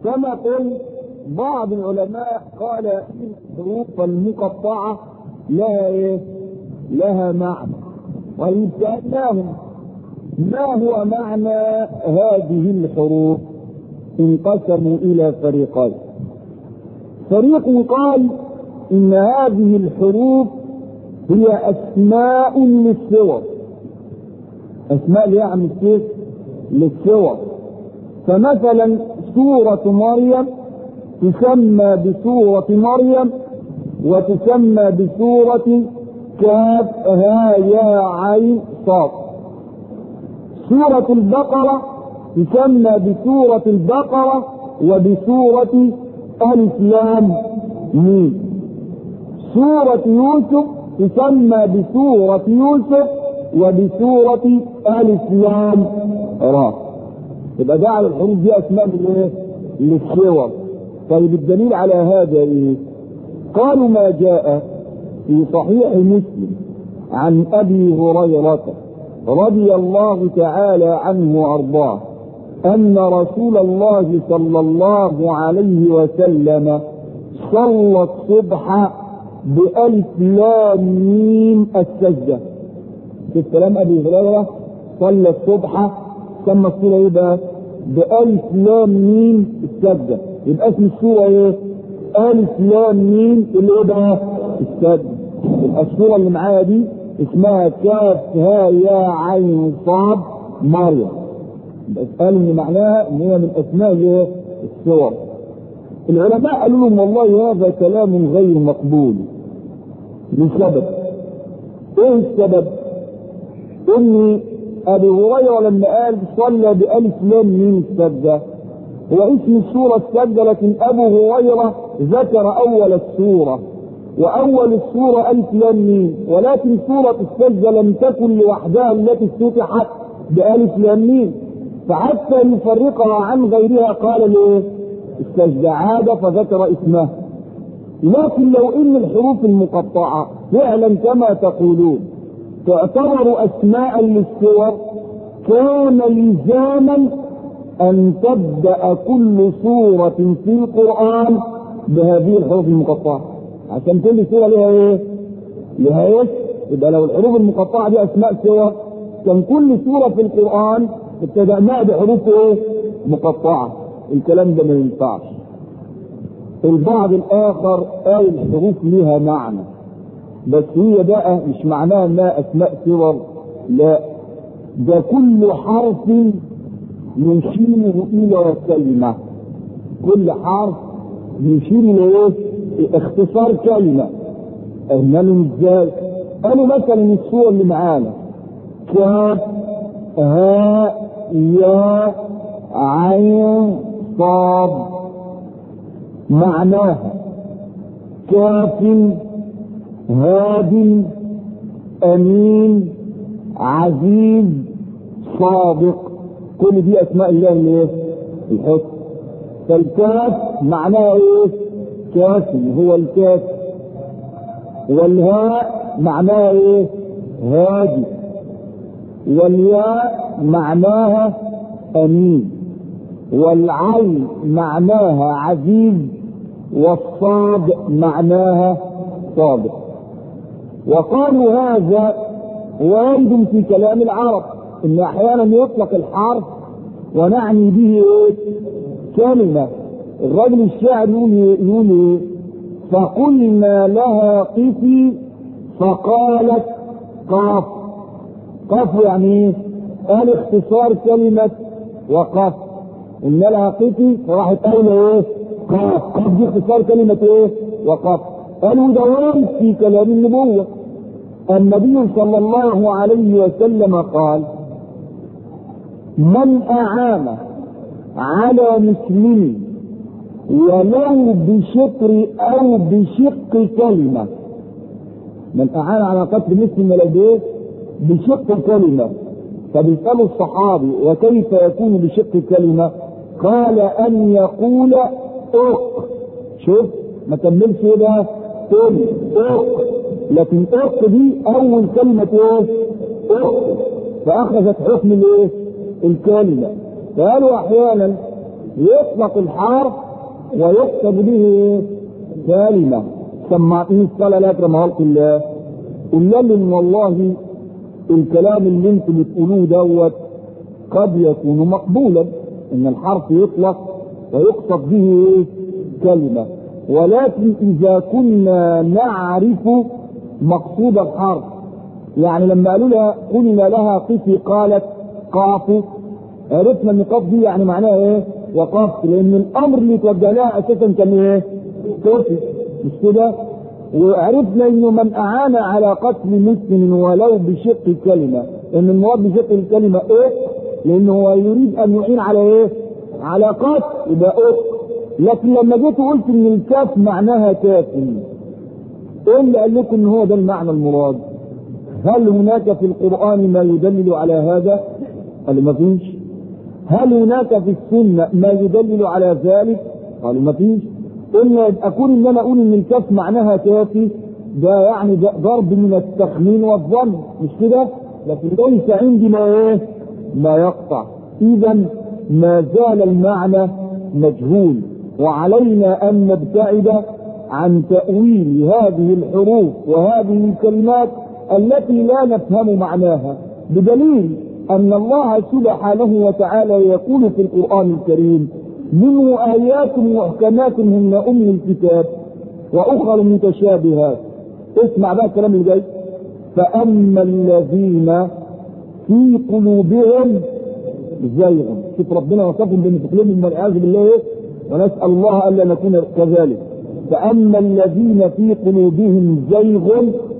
كما قلت بعض العلماء قال ان الحروف المقطعة لها ايه؟ لها معنى وإن سألناهم ما هو معنى هذه الحروف انقسموا إلى فريقين فريق قال إن هذه الحروف هي أسماء للصور أسماء ليه عم كيف؟ للصور فمثلا سورة مريم تسمى بسورة مريم وتسمى بسورة كاف ها يا عين صاد سورة البقرة تسمى بسورة البقرة وبسورة ألف لام ميم سورة يوسف تسمى بسورة يوسف وبسورة ألف لام را يبقى جعل الحروف دي أسماء لإيه؟ للسور طيب الدليل على هذا إيه؟ قالوا ما جاء في صحيح مسلم عن ابي هريره رضي الله تعالى عنه وارضاه ان رسول الله صلى الله عليه وسلم صلى الصبح بألف لام ميم السجدة في كلام أبي هريرة صلى الصبح سمى الصورة إيه بقى؟ بألف لام ميم السجدة يبقى اسم الصورة إيه؟ ألف لام ميم اللي إيه بقى؟ السجدة يبقى الصورة اللي معايا دي اسمها كاف ها يا عين صاد مريم بس قالوا ان معناها ان هي من اسماء الايه؟ الصور العلماء قالوا لهم والله هذا كلام غير مقبول لسبب ايه السبب؟ ان ابي هريره لما قال صلى بالف لام ميم السجده هو اسم السوره السجده لكن ابو هريره ذكر اول السوره واول السوره الف لام ميم ولكن سوره السجده لم تكن لوحدها التي افتتحت بالف لام ميم فحتى يفرقها عن غيرها قال له السجده عاد فذكر اسمها لكن لو ان الحروف المقطعه فعلا كما تقولون تعتبر اسماء للسور كان لزاما ان تبدا كل سوره في القران بهذه الحروف المقطعه عشان كل سوره لها ايه؟ لها ايه؟ يبقى لو الحروف المقطعه دي اسماء سور كان كل سوره في القران ابتدأناها بحروف ايه؟ مقطعه الكلام ده ما ينفعش البعض الاخر قال الحروف لها معنى بس هي بقى مش معناها انها اسماء سور لا ده كل حرف يشير الى كلمه كل حرف يشير الى ايه؟ اختصار كلمه قلنا ازاي؟ قالوا مثلا الصور اللي معانا كاف هاء يا عين صاد معناها كاف هاد امين عزيز صادق كل دي اسماء الله الايه؟ الحسن فالكاف معناها ايه؟ كافي هو الكافي والهاء معناها ايه؟ هادي والياء معناها امين والعين معناها عزيز والصاد معناها صادق وقالوا هذا وارد في كلام العرب ان احيانا يطلق الحرف ونعني به ايه؟ كلمه الرجل الشاعر يقول يقول ايه؟ فقلنا لها قفي فقالت قاف قاف يعني ايه؟ قال اختصار كلمة وقف إن لها قفي فراحت قايلة ايه؟ قاف قاف دي اختصار كلمة ايه؟ وقف قالوا ده وارد في كلام النبوة النبي صلى الله عليه وسلم قال من أعان على مسلم ولو بشطر أو بشق كلمة من أعان على قتل مسلم ولو بإيه؟ بشق كلمة فبيسألوا الصحابي وكيف يكون بشق كلمة؟ قال أن يقول أق شوف ما كملش ايه بقى؟ قل أق لكن أق دي أول كلمة ايه؟ أق فأخذت حكم الايه؟ الكلمة قالوا أحيانا يطلق الحرف ويقصد به كلمة سمعتني الصلاة لا كما خلق الله قل لهم والله الكلام اللي انتم بتقولوه دوت قد يكون مقبولا ان الحرف يطلق ويقصد به كلمة ولكن اذا كنا نعرف مقصود الحرف يعني لما قالوا لها قلنا لها قفي قالت قاف عرفنا ان قاف دي يعني معناها ايه وقفت لان الامر اللي توجه لها اساسا كان ايه قفي مش كده وعرفنا انه من اعان على قتل مسلم ولو بشق كلمه ان المراد بشق الكلمه ايه لانه هو يريد ان يعين على ايه على قتل يبقى ايه لكن لما جيت وقلت ان الكاف معناها كافي ايه اللي قال لكم ان هو ده المعنى المراد هل هناك في القرآن ما يدلل على هذا؟ قالوا ما فيش. هل هناك في السنة ما يدلل على ذلك؟ قالوا ما فيش. إن أكون إن أنا أقول إن الكف معناها كافي ده يعني ده ضرب من التخمين والظن مش كده؟ لكن ليس عندي ما إيه؟ ما يقطع. إذا ما زال المعنى مجهول وعلينا أن نبتعد عن تأويل هذه الحروف وهذه الكلمات التي لا نفهم معناها بدليل أن الله سبحانه وتعالى يقول في القرآن الكريم منه آيات محكمات هن أم الكتاب وأخر متشابهات اسمع بقى الكلام اللي جاي فأما الذين في قلوبهم زيغ شوف ربنا وصفهم بين في قلوبهم والعياذ بالله ونسأل الله ألا نكون كذلك فأما الذين في قلوبهم زيغ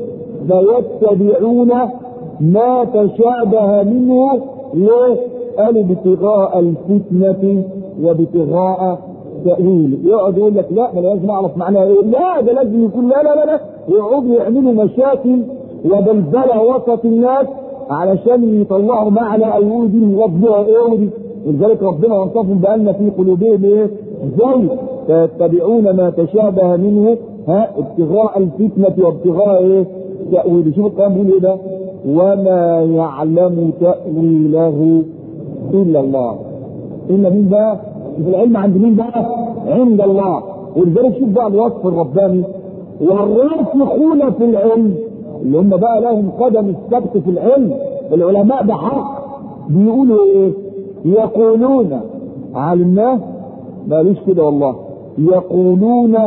فيتبعون ما تشابه منه ليه؟ قالوا ابتغاء الفتنة وابتغاء تأويل يقعد يقول لك لا ما لازم اعرف معناها ايه لا ده لازم يكون لا لا لا لا يقعدوا يعملوا مشاكل وبلبلة وسط الناس علشان يطلعوا معنى او يقولوا دي ربنا ايه ودي ولذلك ربنا وصفهم بان في قلوبهم ايه زي فيتبعون ما تشابه منه ها ابتغاء الفتنة وابتغاء ايه تأويله شوف القرآن بيقول ايه ده وما يعلم تأويله إلا الله إلا مين بقى في العلم عند مين بقى عند الله ولذلك شوف بقى الوصف الرباني والراسخون في العلم اللي هم بقى لهم قدم السبت في العلم العلماء بحق بيقولوا ايه يقولون علمناه ماليش كده والله يقولون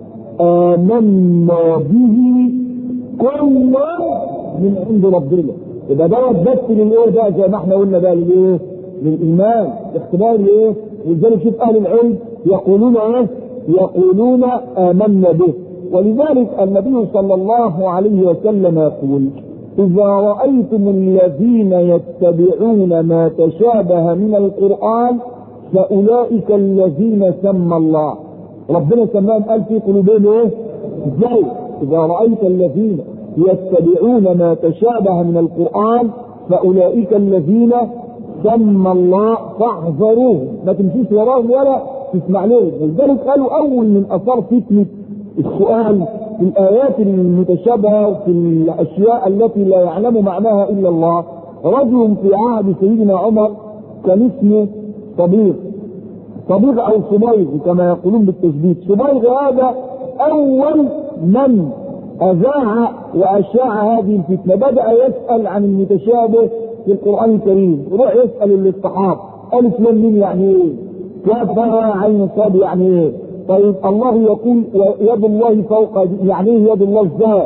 آمنا به كل من عند ربنا يبقى دوت بس للايه بقى زي ما احنا قلنا بقى للايه؟ للايمان اختبار الايه؟ ولذلك شوف اهل العلم يقولون ايه؟ يقولون امنا به ولذلك النبي صلى الله عليه وسلم يقول إذا رأيتم الذين يتبعون ما تشابه من القرآن فأولئك الذين سمى الله ربنا سماهم قال في قلوبهم ايه؟ ازاي؟ إذا رأيت الذين يتبعون ما تشابه من القرآن فأولئك الذين سمى الله فاحذروهم ما تمشيش وراهم ولا تسمع لهم ولذلك قالوا أول من أثار فتنة السؤال في الآيات المتشابهة وفي الأشياء التي لا يعلم معناها إلا الله رجل في عهد سيدنا عمر كان اسمه صبيغ صبيغ أو صبيغ كما يقولون بالتشديد صبيغ هذا أول من أذاع وأشاع هذه الفتنة بدأ يسأل عن المتشابه في القرآن الكريم يروح يسأل الصحابة ألف لام مين يعني إيه؟ كاف عين صاد يعني إيه؟ طيب الله يقول يد الله فوق يعني ايه يد الله ازاي؟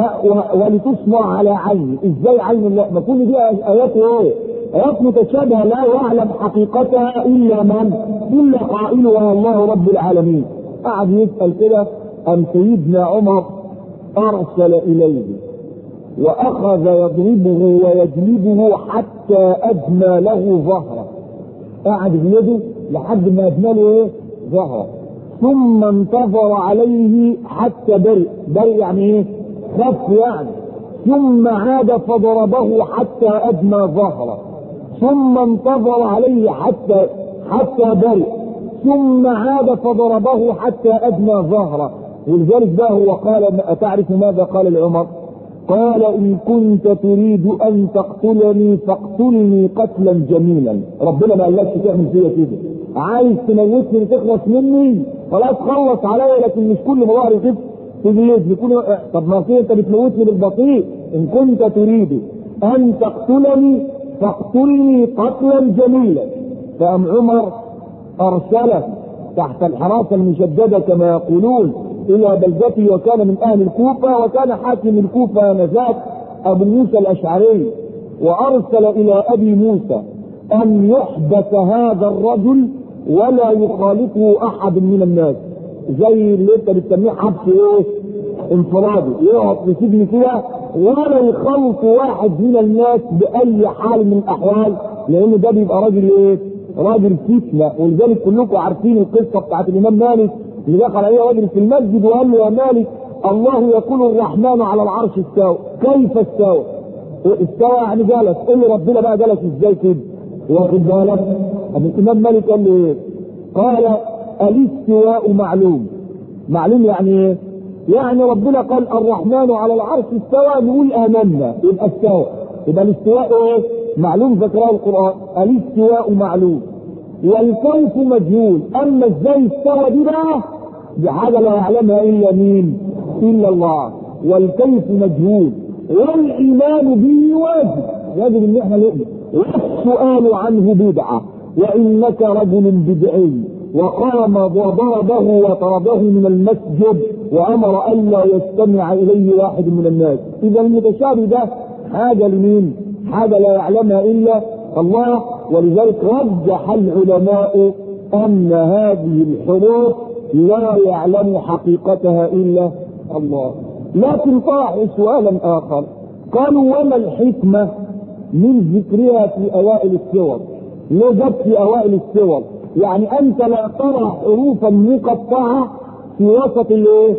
ولتصنع على عين ازاي عين الله؟ ما كل دي ايات ايه؟ ايات متشابهه لا يعلم حقيقتها الا من؟ الا قائلها الله رب العالمين. قعد يسال كده ام سيدنا عمر ارسل اليه واخذ يضربه ويجلبه حتى ادنى له ظهره. قعد بيده لحد ما ادنى له ايه؟ ظهره. ثم انتظر عليه حتى برئ برئ يعني ايه خف يعني ثم عاد فضربه حتى ادنى ظهره ثم انتظر عليه حتى حتى برئ ثم عاد فضربه حتى ادنى ظهره ولذلك بقى هو قال أتعرف ماذا قال لعمر قال إن كنت تريد أن تقتلني فاقتلني قتلا جميلا ربنا ما قالكش تعمل فيا كده عايز تموتني وتخلص مني خلاص خلص عليا لكن مش كل ما ظهري يخف تجلد يكون طب ما كده انت بتموتني بالبطيء ان كنت تريد ان تقتلني فاقتلني قتلا جميلا فام عمر ارسله تحت الحراسه المشدده كما يقولون الى بلدته وكان من اهل الكوفه وكان حاكم الكوفه انذاك ابو موسى الاشعري وارسل الى ابي موسى ان يحبس هذا الرجل ولا يخالفه احد من الناس زي اللي انت بتسميه حبس ايه انفرادي يقعد في سجن كده ولا يخلط واحد من الناس باي حال من الاحوال لان ده بيبقى راجل ايه راجل فتنه ولذلك كلكم عارفين القصه بتاعت الامام مالك اللي دخل عليه راجل في المسجد وقال له يا مالك الله يقول الرحمن على العرش استوى كيف استوى؟ استوى يعني جلس قول لي ربنا بقى جلس ازاي كده؟ واخد بالك؟ الامام مالك قال له ايه؟ قال الاستواء معلوم معلوم يعني ايه؟ يعني ربنا قال الرحمن على العرش استوى نقول امنا يبقى استوى يبقى الاستواء ايه؟ معلوم ذكره القران الاستواء معلوم والكيف مجهول اما ازاي استوى دي بقى دي حاجه لا يعلمها الا مين؟ الا الله والكيف مجهول والايمان به واجب يجب ان احنا نؤمن والسؤال عنه بدعه وانك رجل بدعي وقام وضربه وطرده من المسجد وامر الا يستمع اليه واحد من الناس اذا المتشابه ده حاجه لمين؟ حاجه لا يعلمها الا الله ولذلك رجح العلماء ان هذه الحروف لا يعلم حقيقتها الا الله لكن طرحوا سؤالا اخر قالوا وما الحكمه من ذكرها في اوائل السور ليه جت في اوائل السور يعني انت لا ترى حروفا مقطعه في وسط الايه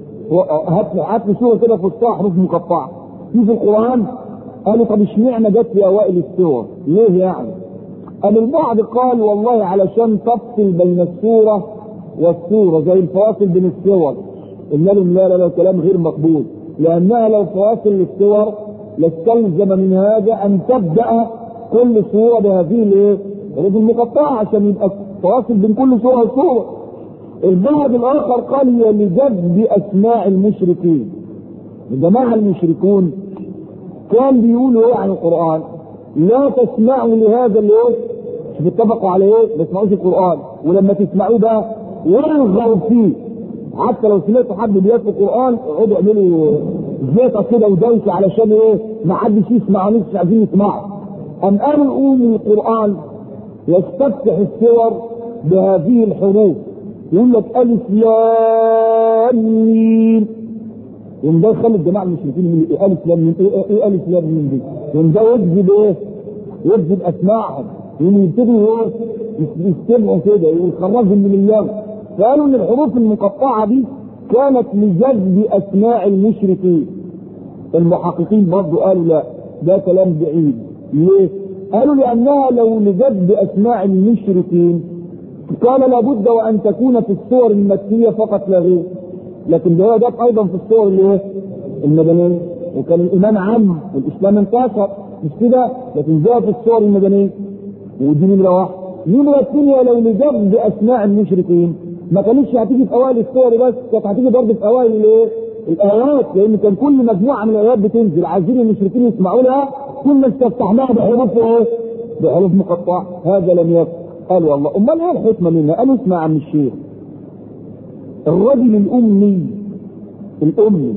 هات هات لي سوره كده في وسطها حروف مقطعه في في القران قالوا طب اشمعنى جت في اوائل السور ليه يعني أم البعض قال والله علشان تفصل بين السورة والسورة زي الفواصل بين السور النبي لا لا لا كلام غير مقبول لأنها لو فواصل للسور لاستلزم من هذا أن تبدأ كل سورة بهذه الايه؟ الحروف المقطعة عشان يبقى فواصل بين كل سورة وسورة البعض الآخر قال هي لجذب أسماء المشركين الجماعة المشركون كان بيقولوا ايه عن القرآن لا تسمعوا لهذا الايه شوف اتفقوا على ايه ما تسمعوش القرآن ولما تسمعوه بقى والغوا فيه حتى لو سمعتوا حد بيقرا القرآن اقعدوا اعملوا زيطة كده ودوشة علشان ايه ما حدش يسمع مش عايزين يسمعوا أم قالوا يقول القرآن يستفتح السور بهذه الحروف يقول لك ألف لام ميم يوم ده يخلي الجماعه المشركين من ايه الف لام ميم ايه ايه الف لام ميم دي يوم ده يجذب ايه؟ يجذب اسماعهم يوم يبتدوا ايه؟ يستمعوا كده ويخرجهم من اللغو فقالوا ان الحروف المقطعه دي كانت لجذب اسماع المشركين المحققين برضه قالوا لا ده كلام بعيد ليه؟ قالوا لانها لو لجذب اسماع المشركين كان لابد وان تكون في الصور المكيه فقط لا غير لكن ده جت ايضا في الصور اللي ايه؟ المدنيه وكان الايمان عام والاسلام انتشر مش كده لكن جاء في الصور المدنيه ودي نمره واحد نمره اثنين لو لجذب اسماء المشركين ما كانتش هتيجي في اوائل الصور بس كانت هتيجي برضه في اوائل الايه؟ الايات لان كان كل مجموعه من الايات بتنزل عايزين المشركين يسمعوا لها كنا استفتحناها بحروف ايه؟ بحروف مقطعه هذا لم يكن قال والله امال ايه الحكمه منها؟ قالوا اسمع يا عم الشيخ الرجل الامي الامي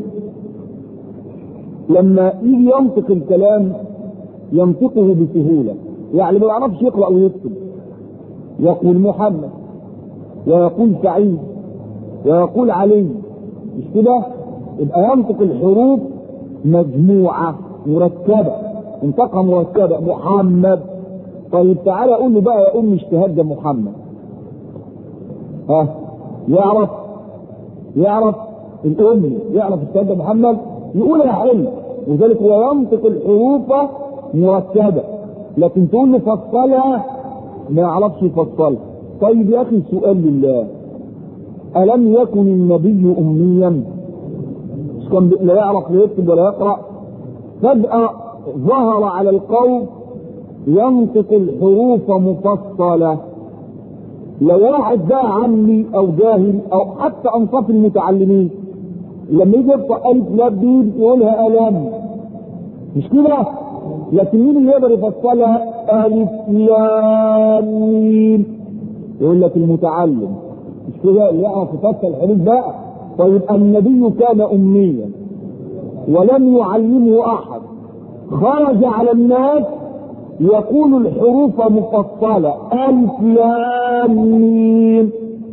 لما يجي ينطق الكلام ينطقه بسهوله يعني ما يعرفش يقرا ويكتب يقول محمد ويقول سعيد ويقول علي مش كده يبقى ينطق الحروف مجموعه مركبه انطقها مركبه محمد طيب تعالى قول له بقى يا ام اجتهاد ده محمد ها يعرف يعرف الأم يعرف السيدة محمد يقولها حلو وذلك هو ينطق الحروف مركبة لكن تقول له فصلها ما يعرفش يفصلها طيب يا أخي سؤال لله ألم يكن النبي أميا مش كان لا يعرف لا يكتب ولا يقرأ فجأة ظهر على القوم ينطق الحروف مفصلة لو واحد بقى عمي او جاهل او حتى انصاف المتعلمين لما يجي يقرا الف لام ميم يقولها الم مش كده لكن مين اللي يقدر يفصلها الف لام ميم يقول لك المتعلم مش كده اللي يعرف يفصل الحروف بقى طيب النبي كان اميا ولم يعلمه احد خرج على الناس يقول الحروف مفصلة ألف لام ميم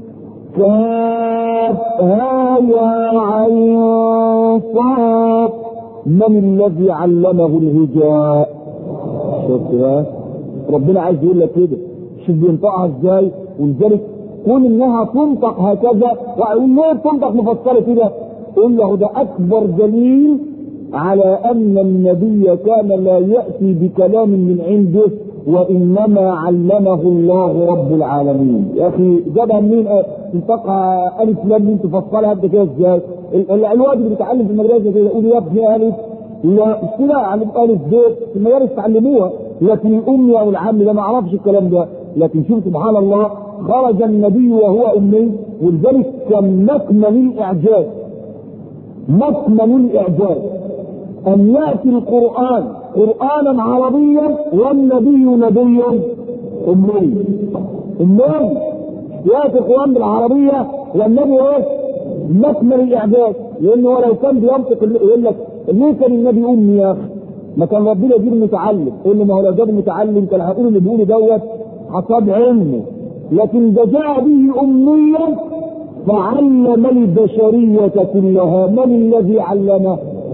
كاف ها يا عين صاد من الذي علمه الهجاء شفت بقى ربنا عايز يقول لك كده شوف بينطقها ازاي ولذلك كون انها تنطق هكذا ويقول ليه تنطق مفصله كده؟ قول له ده اكبر دليل على ان النبي كان لا ياتي بكلام من عنده وانما علمه الله رب العالمين يا اخي جابها منين تنطقها الف لام مين تفصلها قد كده ازاي؟ الواد اللي بيتعلم في المدرسه كده يقول يا ابني الف لا مش كده على الف ب في المدارس تعلموها لكن الامي او العم ده ما اعرفش الكلام ده لكن شوف سبحان الله خرج النبي وهو امي ولذلك كان مكمن الاعجاز مكمن الاعجاز ان ياتي القران قرانا عربيا والنبي نبي امي امي ياتي القران بالعربيه والنبي ايه مكمن الاعجاز لانه لو كان بينطق يقول لك ليه كان النبي امي يا اخي ما كان ربنا يجيب متعلم يقول له ما هو لو جاب متعلم كان هتقول اللي بيقوله دوت حصاد علمه لكن ده جاء به اميا فعلم البشرية كلها من الذي علمه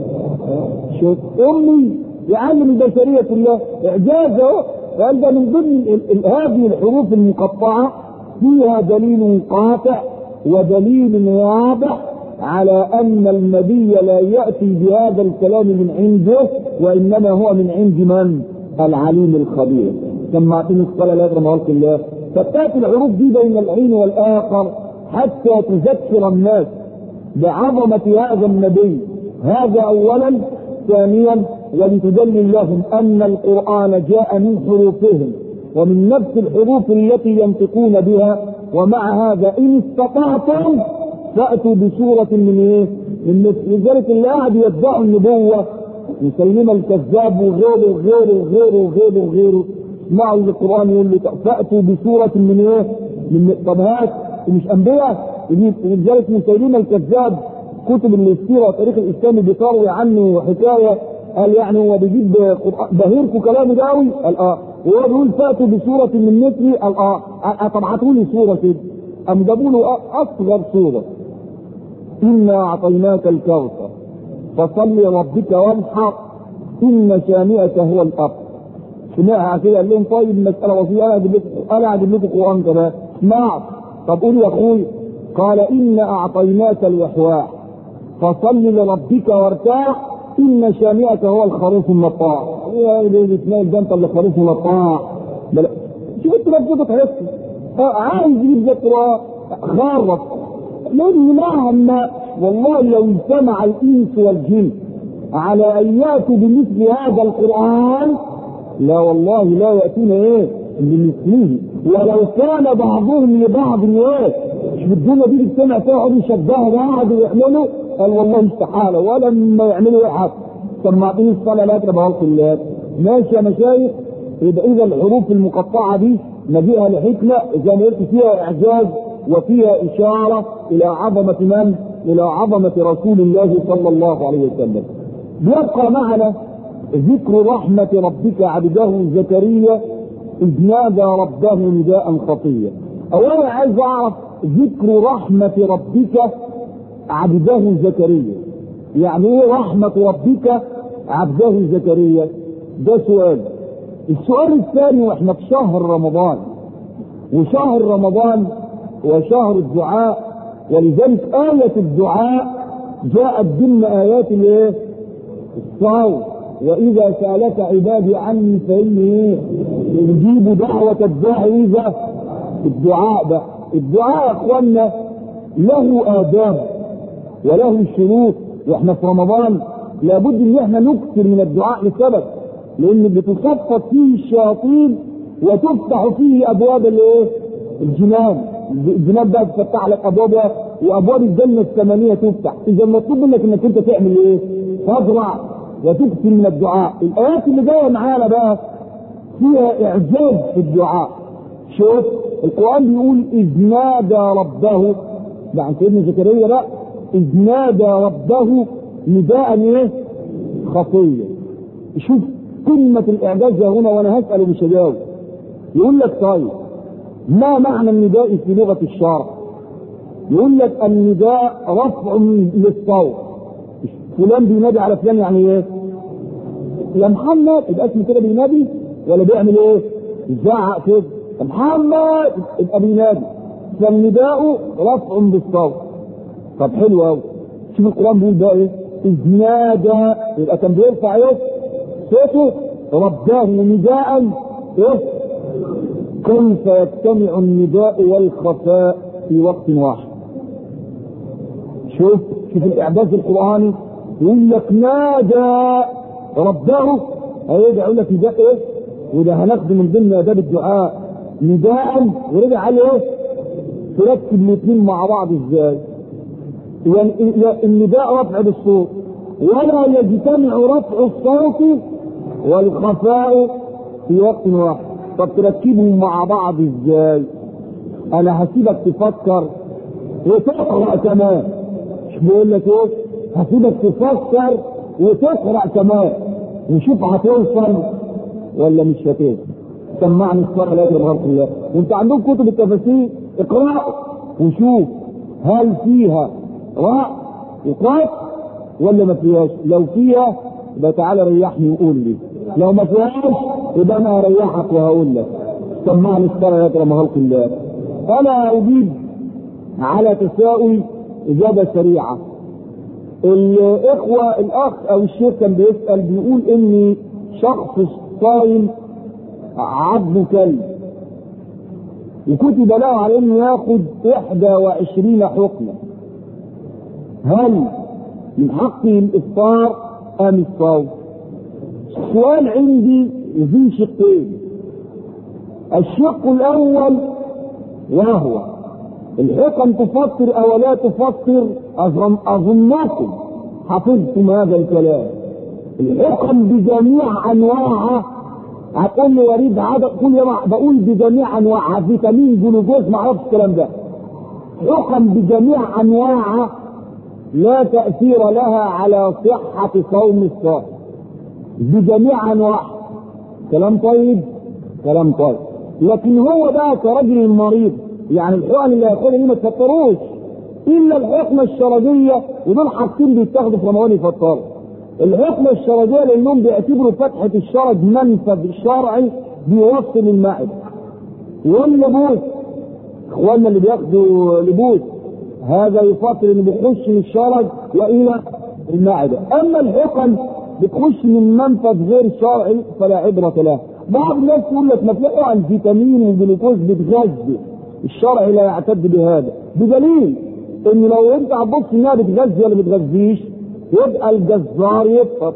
شوف امي يعلم البشرية كلها اعجاز اهو قال ده من ضمن هذه الحروف المقطعة فيها دليل قاطع ودليل واضح على ان النبي لا ياتي بهذا الكلام من عنده وانما هو من عند من؟ العليم الخبير. سمعتني الصلاه لا يدري خلق الله فتاتي الحروف دي بين الحين والاخر حتى تذكر الناس بعظمه هذا النبي هذا اولا ثانيا ولتدلل لهم ان القران جاء من حروفهم ومن نفس الحروف التي ينطقون بها ومع هذا ان استطعتم فاتوا بسوره من ايه؟ من مثل لذلك اللي قاعد يدعي النبوه مسلمه الكذاب وغيره وغيره وغيره وغيره وغيره اسمعوا القران يقول له فاتوا بسوره من ايه؟ من طب هات مش انبياء لذلك مسلمه الكذاب كتب السيره والتاريخ الاسلامي بتروي عنه حكايه قال يعني هو بيجيب بهيركم كلامي ده قوي قال اه وهو بيقول فاتوا بسوره من مثلي قال اه طب هاتوا لي سوره كده قام جابوا له اصغر سوره انا اعطيناك الكوثر فصل لربك وانحر ان شانئك هو الابتر سمعها كده قال لهم طيب مساله بسيطه انا اجيب لكم انا اجيب لكم قران كمان اسمع طب قول يا اخوي قال انا اعطيناك الوحواح فصل لربك وارتاح ان شانئك هو الخروف المطاع يا الاثنين ده انت اللي خروف مطاع شوف انت نفسك تحس عايز يجيب ذكرى خرف لان مهما والله لو اجتمع الانس والجن على ان ياتوا بمثل هذا القران لا والله لا ياتون ايه بمثله ولو كان بعضهم لبعض ايه مش الدنيا دي تجتمع فيها يقعدوا يشبهوا بعض ويعملوا قال والله استحاله ولما يعملوا ايه حد سمعتني الصلاه لا تبقى الله ماشي يا مشايخ يبقى اذا الحروف المقطعه دي نجيئها لحكمه زي ما قلت فيها اعجاز وفيها اشاره الى عظمه من؟ الى عظمه رسول الله صلى الله عليه وسلم. بيبقى معنا ذكر رحمه ربك عبده زكريا اذ نادى ربه نداء خفيا. اولا عايز اعرف ذكر رحمه ربك عبده زكريا. يعني ايه رحمه ربك عبده زكريا؟ ده سؤال. السؤال الثاني واحنا في شهر رمضان وشهر رمضان وشهر الدعاء ولذلك آية الدعاء جاءت ضمن آيات الايه؟ الصوم وإذا سألك عبادي عني فإني إيه؟ أجيب دعوة الداعي إذا الدعاء ده الدعاء يا إخوانا له آداب وله شروط وإحنا في رمضان لابد إن إحنا نكثر من الدعاء لسبب لأن بتصفد فيه الشياطين وتفتح فيه أبواب الإيه؟ الجنان الجنان بقى تفتح لك ابوابها وابواب الجنه الثمانيه تفتح اذا مطلوب منك انك انت تعمل ايه؟ تزرع وتكثر من الدعاء الايات اللي جايه معانا بقى فيها اعجاز في الدعاء شوف القران بيقول اذ نادى ربه ده عن سيدنا زكريا بقى اذ نادى ربه نداء ايه؟ خفيه شوف قمه الاعجاز هنا وانا هساله مش هجاوب يقول لك طيب ما معنى النداء في لغه الشرع؟ يقول لك النداء رفع للصوت فلان بينادي على فلان يعني ايه؟ يا محمد يبقى اسمه كده بينادي ولا بيعمل ايه؟ يزعق كده يا محمد يبقى بينادي فالنداء رفع بالصوت طب حلو قوي شوف القران بيقول بقى ايه؟ اذ نادى يبقى كان بيرفع ايه؟ صوته رباه نداء ايه؟ كيف يجتمع النداء والخفاء في وقت واحد شوف شوف الاعجاز القراني يقول لك نادى ربه هيرجع يقول لك نداء ايه؟ وده هناخده من ضمن اداب الدعاء نداء ورجع عليه ايه؟ تركب الاثنين مع بعض ازاي؟ يعني النداء رفع بالصوت ولا يجتمع رفع الصوت والخفاء في وقت واحد طب تركبهم مع بعض ازاي؟ انا هسيبك تفكر وتقرا كمان مش بقول لك ايه؟ هسيبك تفكر وتقرا كمان ونشوف هتوصل ولا مش هتوصل سمعني الصلاه لا تبارك الله وانت عندكم كتب التفاسير اقرا وشوف هل فيها راء وقاف ولا ما فيهاش لو فيها يبقى تعالى ريحني وقول لي لو ما فيهاش يبقى انا هريحك وهقول لك سمعني الصلاه لا تبارك الله فلا اجيب على تساؤل اجابه سريعه الاخوه الاخ او الشيخ كان بيسال بيقول ان شخص صايم عبد كلب وكتب له على انه ياخد 21 حكمه هل من حقه الافطار ام الصوم؟ السؤال عندي ذي شقين الشق الاول وهو الحكم تفطر او لا تفطر أظن اظنكم حفظتم هذا الكلام الحكم بجميع انواعها هتقول لي وريد عدد كل يوم بقول بجميع انواعها فيتامين جلوكوز ما اعرفش الكلام ده حكم بجميع انواعها لا تاثير لها على صحه صوم الصائم بجميع انواعها كلام طيب كلام طيب لكن هو بقى كرجل مريض يعني الحقن اللي هياخدها دي ما تفطروش الا الحقنه الشرجيه ودول حاجتين بيتاخدوا في رمضان يفطروا الحقنه الشرجيه لانهم بيعتبروا فتحه الشرج منفذ شرعي بيوصل المعده واللبوس اخواننا اللي بياخدوا لبوس هذا يفطر اللي بيخش من الشرج والى المعده اما الحقن بتخش من منفذ غير شرعي فلا عبره له بعض الناس يقول لك ما في عن فيتامين وجلوكوز بتغذي الشرع لا يعتد بهذا بدليل ان لو انت هتبص انها بتغذي ولا بتغذيش يبقى الجزار يفطر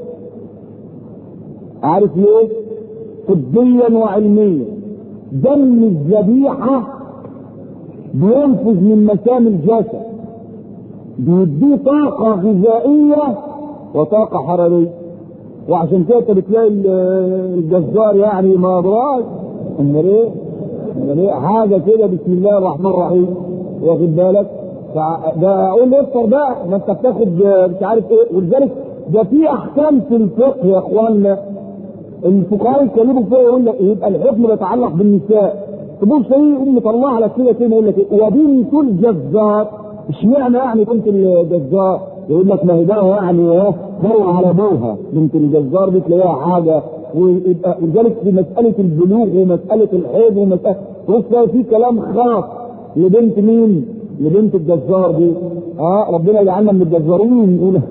عارف ليه؟ طبيا وعلميا دم الذبيحه بينفذ من مسام الجسد بيديه طاقه غذائيه وطاقه حراريه وعشان كده بتلاقي الجزار يعني ما ادراك امال ايه؟ امال ايه؟ حاجه كده بسم الله الرحمن الرحيم واخد بالك؟ ده اقول له افطر بقى ما انت بتاخد مش عارف ايه ولذلك ده في احكام في الفقه يا اخوانا الفقهاء يتكلموا فيها يقول لك يبقى الحكم بيتعلق بالنساء تبص ايه يقوم مطلع لك كده كده يقول لك ايه وبنت الجزار اشمعنى يعني بنت الجزار؟ يقول لك ما هي بقى يعني ايه مروه على ابوها بنت الجزار دي تلاقيها حاجه ويبقى ولذلك في مساله البلوغ ومساله الحيض ومساله تبص تلاقي في كلام خاص لبنت مين؟ لبنت الجزار دي اه ربنا يجعلنا من الجزارين يقول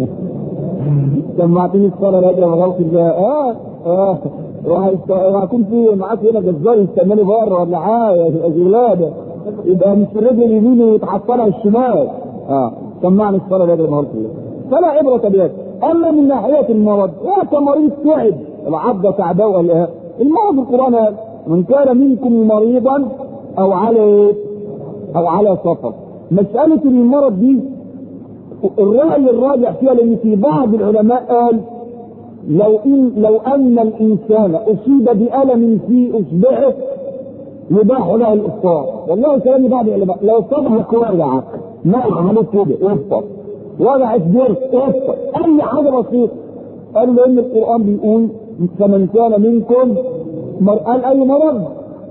سمعتني الصلاه لا يا غلط اه اه وهيكون في معاك هنا جزار يستناني بره ولا حاجه يبقى شغلانه يبقى مش الرجل اليمين ويتحصلها الشمال اه سمعني الصلاه لا يا فلا عبره بها اما من ناحيه المرض هو كمريض تعب العبد تعبان ولا المرض القران قال من كان منكم مريضا او على ايه او على سفر مسألة المرض دي الرأي الراجع فيها لان في بعض العلماء قال لو إن لو ان الانسان اصيب بألم في اصبعه يباح له الافطار والله كلام بعض العلماء لو صبعك وجعك ما عملت كده افطر وجع جرس افطر اي حاجه بسيطه قالوا لان القران بيقول فمن كان منكم مر... قال اي مرض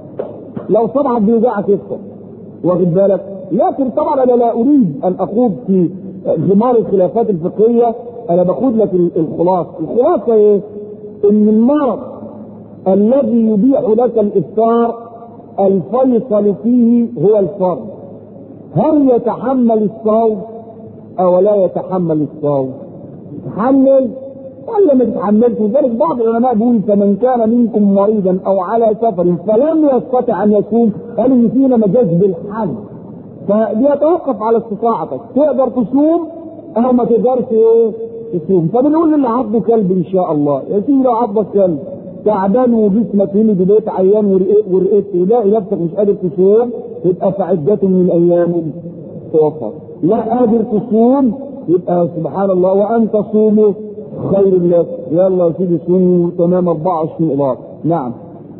لو صبعك بيوجعك افطر واخد بالك لكن طبعا انا لا اريد ان اخوض في غمار الخلافات الفقهيه انا باخد لك الخلاصه الخلاصه ايه ان المرض الذي يبيح لك الافطار الفيصل فيه هو الفرض هل يتحمل الصوم او لا يتحمل الصوم تحمل ولا ما تتحملش لذلك بعض العلماء بيقول فمن كان منكم مريضا او على سفر فلم يستطع ان يصوم قالوا ان فينا مجاز بالحج فبيتوقف على استطاعتك تقدر تصوم او ما تقدرش ايه تصوم فبنقول للي عضه كلب ان شاء الله يا سيدي لو عضك كلب تعبان وجسمك هنا ببيت عيان ورقيت ولاقي نفسك مش قادر تصوم يبقى فعدته من الايام توفر لا قادر تصوم يبقى سبحان الله وان تصوموا خير لك يلا يا سيدي صوموا تمام 24 قراط نعم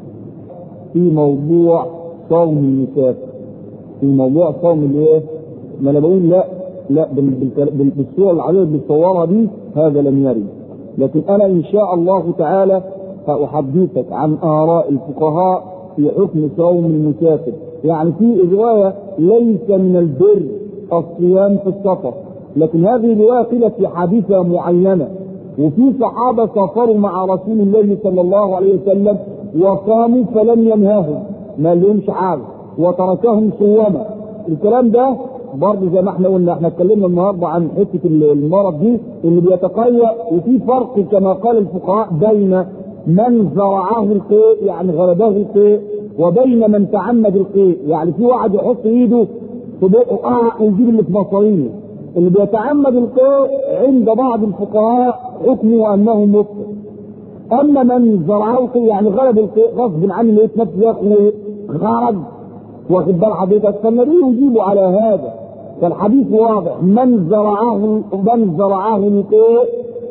في موضوع صوم المسافر في موضوع صوم الايه؟ ما انا بقول لا لا بالصوره العاديه اللي بتصورها دي هذا لم يرد لكن انا ان شاء الله تعالى ساحدثك عن اراء الفقهاء في حكم صوم المسافر يعني في روايه ليس من البر الصيام في السفر لكن هذه روايه قيلت في حادثه معينه وفي صحابه سافروا مع رسول الله صلى الله عليه وسلم وصاموا فلم ينهاهم ما لهمش حاجه وتركهم صوما الكلام ده برضه زي ما احنا قلنا احنا اتكلمنا النهارده عن حته المرض دي اللي بيتقيأ وفي فرق كما قال الفقهاء بين من زرعه القيء يعني غلبه القيء وبين من تعمد القيء يعني في واحد يحط ايده في بقه اه ويجيب اللي في مصارينه اللي بيتعمد القيء عند بعض الفقهاء حكمه انه مفطر اما من زرعه القيء يعني غلب القيء غصب عنه لقيت نفسه ياكل خرج واخد بال حضرتك فالنبي يجيب على هذا فالحديث واضح من زرعه من زرعه القيء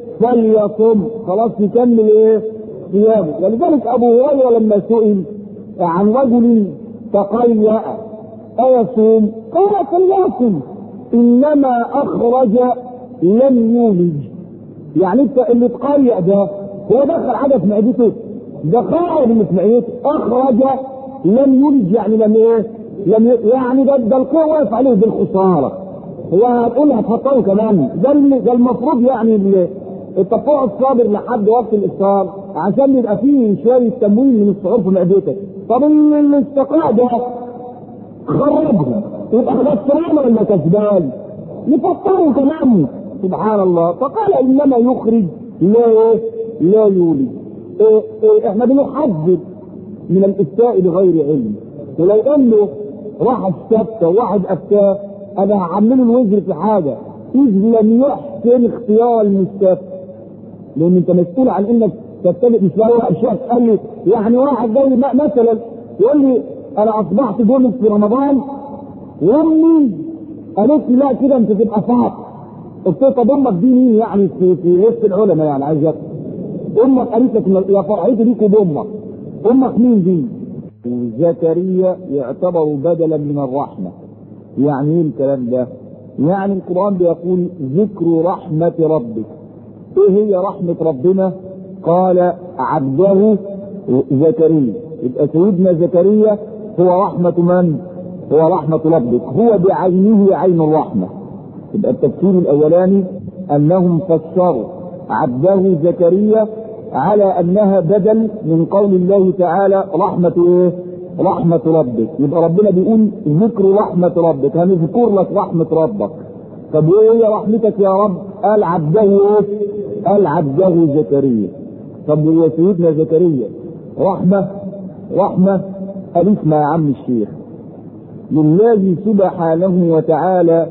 فليصم خلاص يكمل ايه؟ صيامه ولذلك ابو هريره لما سئل عن رجل تقيأ أيصوم؟ قال فليصم انما اخرج لم يولج يعني انت اللي تقيأ ده هو دخل حاجه في معدته ده خرج اللي في معدته اخرج لم يولج يعني لم ايه؟ لم ي... يعني ده ده القوة واقف عليه بالخسارة هو هتقول هتفطره كمان ده ده المفروض يعني التفوع الصابر لحد وقت الافطار عشان يبقى فيه شوية تموين من الصعود في معدتك طب الاستقاء ده خرجهم يبقى خسران ولا كسبان؟ نفطره كمان سبحان الله فقال انما يخرج لا لا يولد إيه إيه احنا بنحذر من الافتاء بغير علم ولو قال له راح استفتى وواحد افتاه انا هعمله الوزر في حاجه اذ لم يحسن اختيار المستفتى لان انت مسؤول عن انك تبتدئ مش واحد شخص قال لي يعني واحد جاي مثلا يقول لي انا اصبحت جونس في رمضان وامي قالت لي لا كده انت تبقى فاط قلت له طب امك دي مين يعني في في وسط العلماء يعني عايز امك قالت لك يا فرحتي ليك وبامك امك مين دي؟ زكريا يعتبر بدلا من الرحمة يعني ايه الكلام ده يعني القرآن بيقول ذكر رحمة ربك ايه هي رحمة ربنا قال عبده زكريا يبقى سيدنا زكريا هو رحمة من هو رحمة ربك هو بعينه عين الرحمة يبقى التفسير الاولاني انهم فسروا عبده زكريا على انها بدل من قول الله تعالى رحمة ايه؟ رحمة ربك يبقى ربنا بيقول ذكر رحمة ربك هنذكر لك رحمة ربك طب وايه هي رحمتك يا رب؟ قال عبده ايه؟ قال عبده زكريا طب يا سيدنا زكريا رحمة رحمة قال اسمع يا عم الشيخ لله سبحانه وتعالى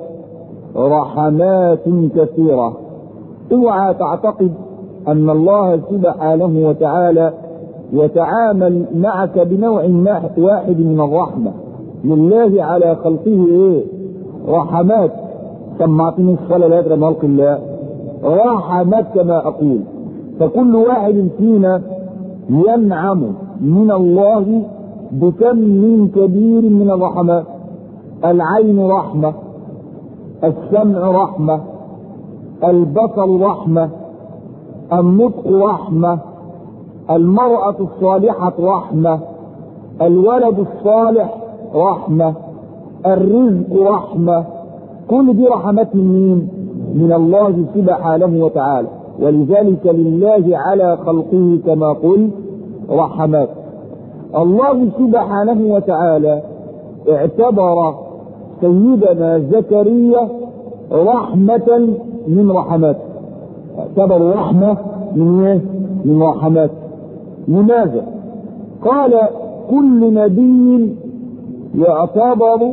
رحمات كثيرة اوعى تعتقد ان الله سبحانه وتعالى يتعامل معك بنوع واحد من الرحمة لله على خلقه ايه رحمات سمعتني الصلاة لا يدري خلق الله رحمات كما اقول فكل واحد فينا ينعم من الله بكم من كبير من الرحمات العين رحمة السمع رحمة البصر رحمة النطق رحمة المرأة الصالحة رحمة الولد الصالح رحمة الرزق رحمة كل دي رحمات من مين؟ من الله سبحانه وتعالى ولذلك لله على خلقه كما قلت رحمات الله سبحانه وتعالى اعتبر سيدنا زكريا رحمة من رحماته اعتبر رحمة من ايه؟ من رحماته لماذا؟ قال كل نبي يعتبر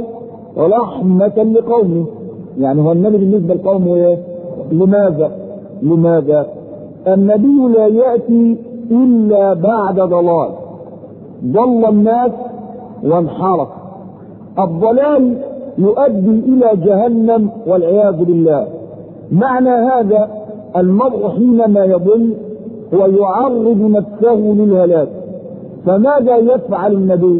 رحمة لقومه يعني هو النبي بالنسبة لقومه ايه؟ لماذا؟ لماذا؟ النبي لا يأتي إلا بعد ضلال ضل الناس وانحرف الضلال يؤدي إلى جهنم والعياذ بالله معنى هذا المرء حينما يضل هو يعرض نفسه للهلاك فماذا يفعل النبي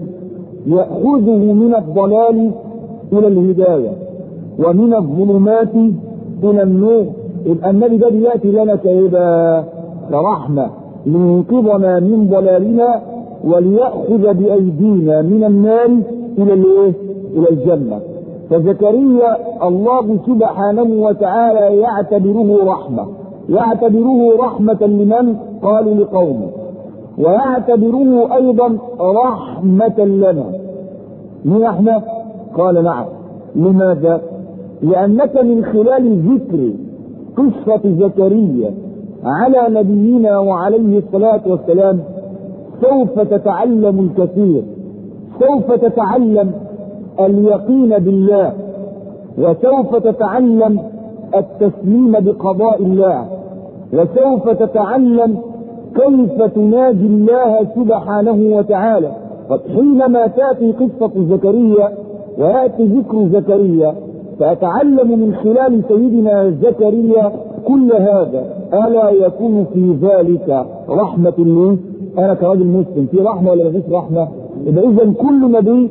يأخذه من الضلال إلى الهداية ومن الظلمات إلى النور يبقى النبي ده يأتي لنا كإيه كرحمة لينقذنا من ضلالنا وليأخذ بأيدينا من النار إلى الإيه؟ إلى الجنة فزكريا الله سبحانه وتعالى يعتبره رحمة يعتبره رحمة لمن؟ قالوا لقومه ويعتبره أيضا رحمة لنا من احنا؟ قال نعم لماذا؟ لأنك من خلال ذكر قصة زكريا على نبينا وعليه الصلاة والسلام سوف تتعلم الكثير سوف تتعلم اليقين بالله وسوف تتعلم التسليم بقضاء الله وسوف تتعلم كيف تناجي الله سبحانه وتعالى حينما تاتي قصه زكريا وياتي ذكر زكريا فاتعلم من خلال سيدنا زكريا كل هذا الا يكون في ذلك رحمه لي انا كراجل مسلم في رحمه ولا مفيش رحمه يبقى اذا كل نبي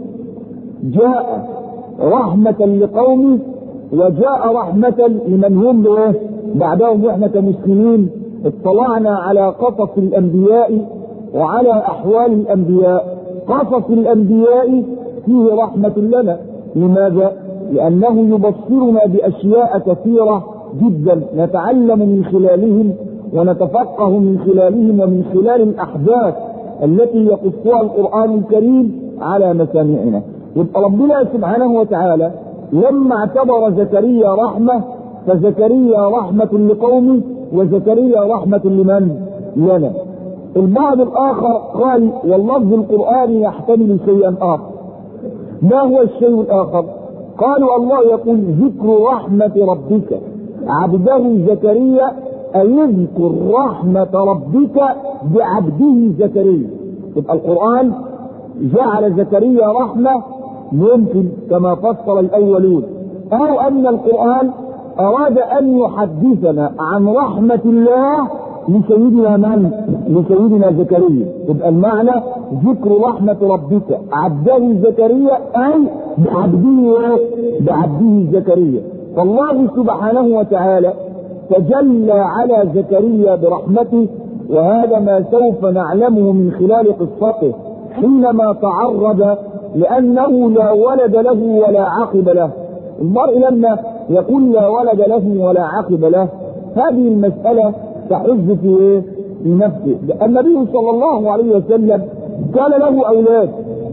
جاء رحمة لقومه وجاء رحمة لمن هم ايه بعدهم واحنا كمسلمين اطلعنا على قصص الانبياء وعلى احوال الانبياء قصص الانبياء فيه رحمة لنا لماذا؟ لانه يبصرنا باشياء كثيرة جدا نتعلم من خلالهم ونتفقه من خلالهم ومن خلال الاحداث التي يقصها القرآن الكريم على مسامعنا يبقى ربنا سبحانه وتعالى لما اعتبر زكريا رحمة فزكريا رحمة لقومه وزكريا رحمة لمن؟ لنا. البعض الآخر قال واللفظ القرآني يحتمل شيئا آخر. ما هو الشيء الآخر؟ قالوا الله يقول ذكر رحمة ربك عبده زكريا أي يذكر رحمة ربك بعبده زكريا. يبقى القرآن جعل زكريا رحمة ممكن كما فسر الأولون أو أن القرآن أراد أن يحدثنا عن رحمة الله لسيدنا من؟ لسيدنا زكريا يبقى المعنى ذكر رحمة ربك عبده زكريا أي بعبده بعبده زكريا فالله سبحانه وتعالى تجلى على زكريا برحمته وهذا ما سوف نعلمه من خلال قصته حينما تعرض لأنه لا ولد له ولا عقب له المرء لما يقول لا ولد له ولا عقب له هذه المسألة تحز في إيه؟ في نفسه النبي صلى الله عليه وسلم كان له أولاد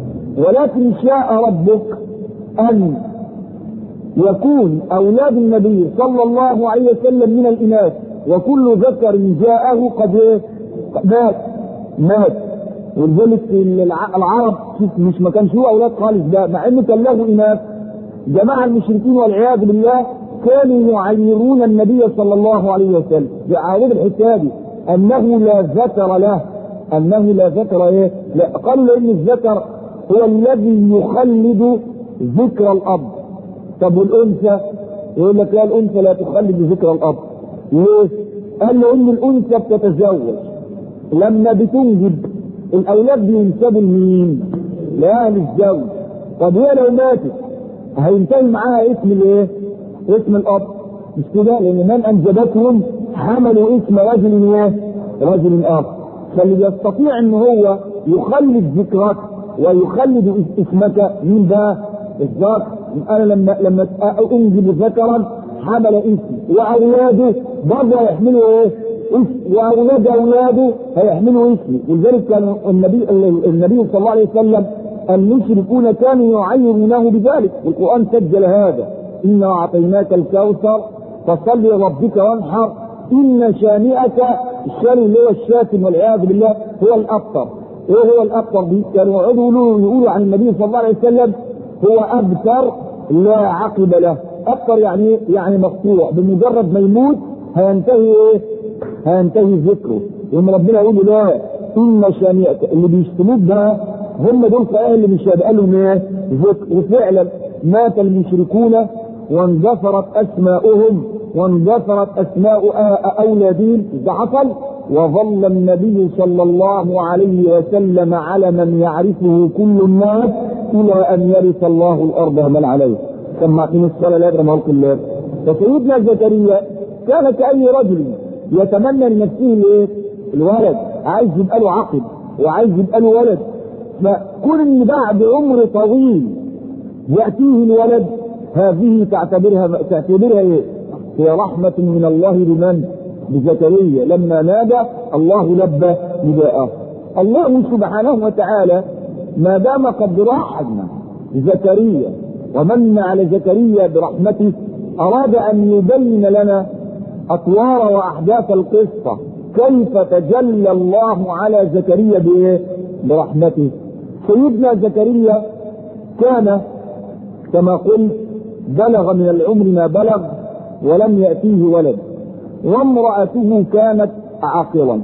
ولكن شاء ربك أن يكون أولاد النبي صلى الله عليه وسلم من الإناث وكل ذكر جاءه قد إيه؟ مات مات ولذلك العرب مش ما كانش له اولاد خالص ده مع انه كان له اناث جماعه المشركين والعياذ بالله كانوا يعيرون النبي صلى الله عليه وسلم بعارض الحسابي انه لا ذكر له انه لا ذكر ايه؟ لا قالوا لان الذكر هو الذي يخلد ذكر الاب طب والانثى يقول لك لا الانثى لا تخلد ذكر الاب ليه؟ قال له ان الانثى بتتزوج لما بتنجب الاولاد بينسبوا لمين؟ لاهل الزوج طب هي لو ماتت هينتهي معاها اسم الايه؟ اسم الاب مش كده؟ لان من انجبتهم حملوا اسم رجل ايه؟ رجل اخر فاللي يستطيع ان هو يخلد ذكرك ويخلد اسمك مين بقى؟ الذكر انا لما لما انجب ذكرا حمل اسمي واولاده برضه هيحملوا ايه؟ اسم واولاد اولاده هيحملوا اسمي ولذلك كان النبي النبي صلى الله عليه وسلم المشركون كانوا يعيرونه بذلك والقران سجل هذا انا اعطيناك الكوثر فصل لربك وانحر ان شانئك الشاني اللي هو الشاتم والعياذ بالله هو الابتر ايه هو الابتر دي؟ كانوا يقولوا يقولوا عن النبي صلى الله عليه وسلم هو ابتر لا عقب له ابتر يعني يعني مقطوع بمجرد ما يموت هينتهي ايه؟ هينتهي ذكره يوم ربنا يقول لا ان شانئك اللي بيشتموك ده هم دول فئه اللي مش هيبقى لهم ايه؟ ذكر وفعلا مات المشركون واندثرت اسماؤهم واندثرت اسماء اولادهم ده حصل وظل النبي صلى الله عليه وسلم علما يعرفه كل الناس الى ان يرث الله الارض ومن عليه سمعتني الصلاه لا يدري ملك الله فسيدنا زكريا كان كاي رجل يتمنى لنفسه الايه؟ الولد عايز يبقى له عقل وعايز يبقى له ولد فكون ان بعد عمر طويل ياتيه الولد هذه تعتبرها تعتبرها ايه؟ هي رحمة من الله لمن؟ بزكريا لما نادى الله لبى نداءه. الله سبحانه وتعالى ما دام قد رحم زكريا ومن على زكريا برحمته أراد أن يبين لنا أطوار وأحداث القصة كيف تجلى الله على زكريا بإيه؟ برحمته. سيدنا زكريا كان كما قلت بلغ من العمر ما بلغ ولم يأتيه ولد وامرأته كانت عاقرا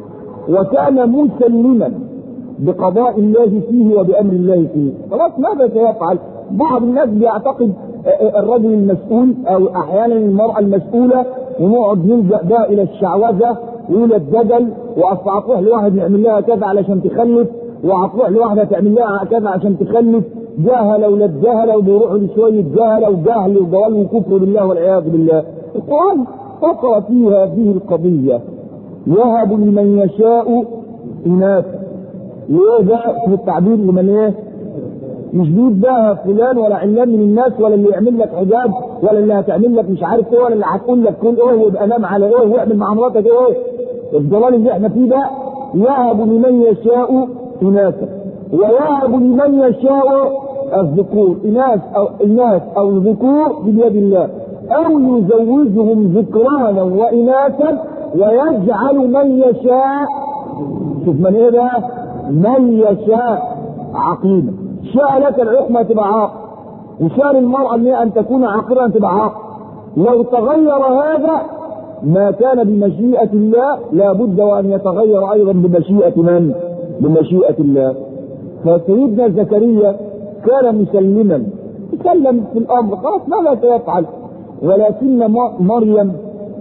وكان مسلما بقضاء الله فيه وبأمر الله فيه خلاص ماذا سيفعل بعض الناس بيعتقد الرجل المسؤول او احيانا المرأة المسؤولة ونقعد نلجأ بقى الى الشعوذة والى الدجل واصل هتروح لواحد يعمل لها كذا علشان تخلف وهتروح لواحدة تعمل لها كذا عشان تخلف جهل ولاد جهل وبيروحوا لشوية جهل وجهل وجوال وكفر بالله والعياذ بالله القرآن فقر في هذه القضية يهب لمن يشاء إناثا ليه ده في التعبير لمن ايه؟ مش بيدها فلان ولا علان من الناس ولا اللي يعمل لك حجاب ولا اللي هتعمل لك مش عارف ايه ولا اللي هتقول لك كل ايه ويبقى نام على ايه واعمل مع مراتك ايه الضلال اللي احنا فيه ده يهب لمن يشاء اناثا ويهب لمن يشاء الذكور اناث او اناث او الذكور بيد الله او يزوجهم ذكرانا واناثا ويجعل من يشاء شوف من ايه بقى من يشاء عقيما شاء لك العقمة تبقى عاق وشاء للمرأة ان تكون عاقرة تبقى عاق لو تغير هذا ما كان بمشيئة الله لابد وان يتغير ايضا بمشيئة من؟ بمشيئة الله فسيدنا زكريا كان مسلما تكلم في الامر خلاص ماذا سيفعل ولكن مريم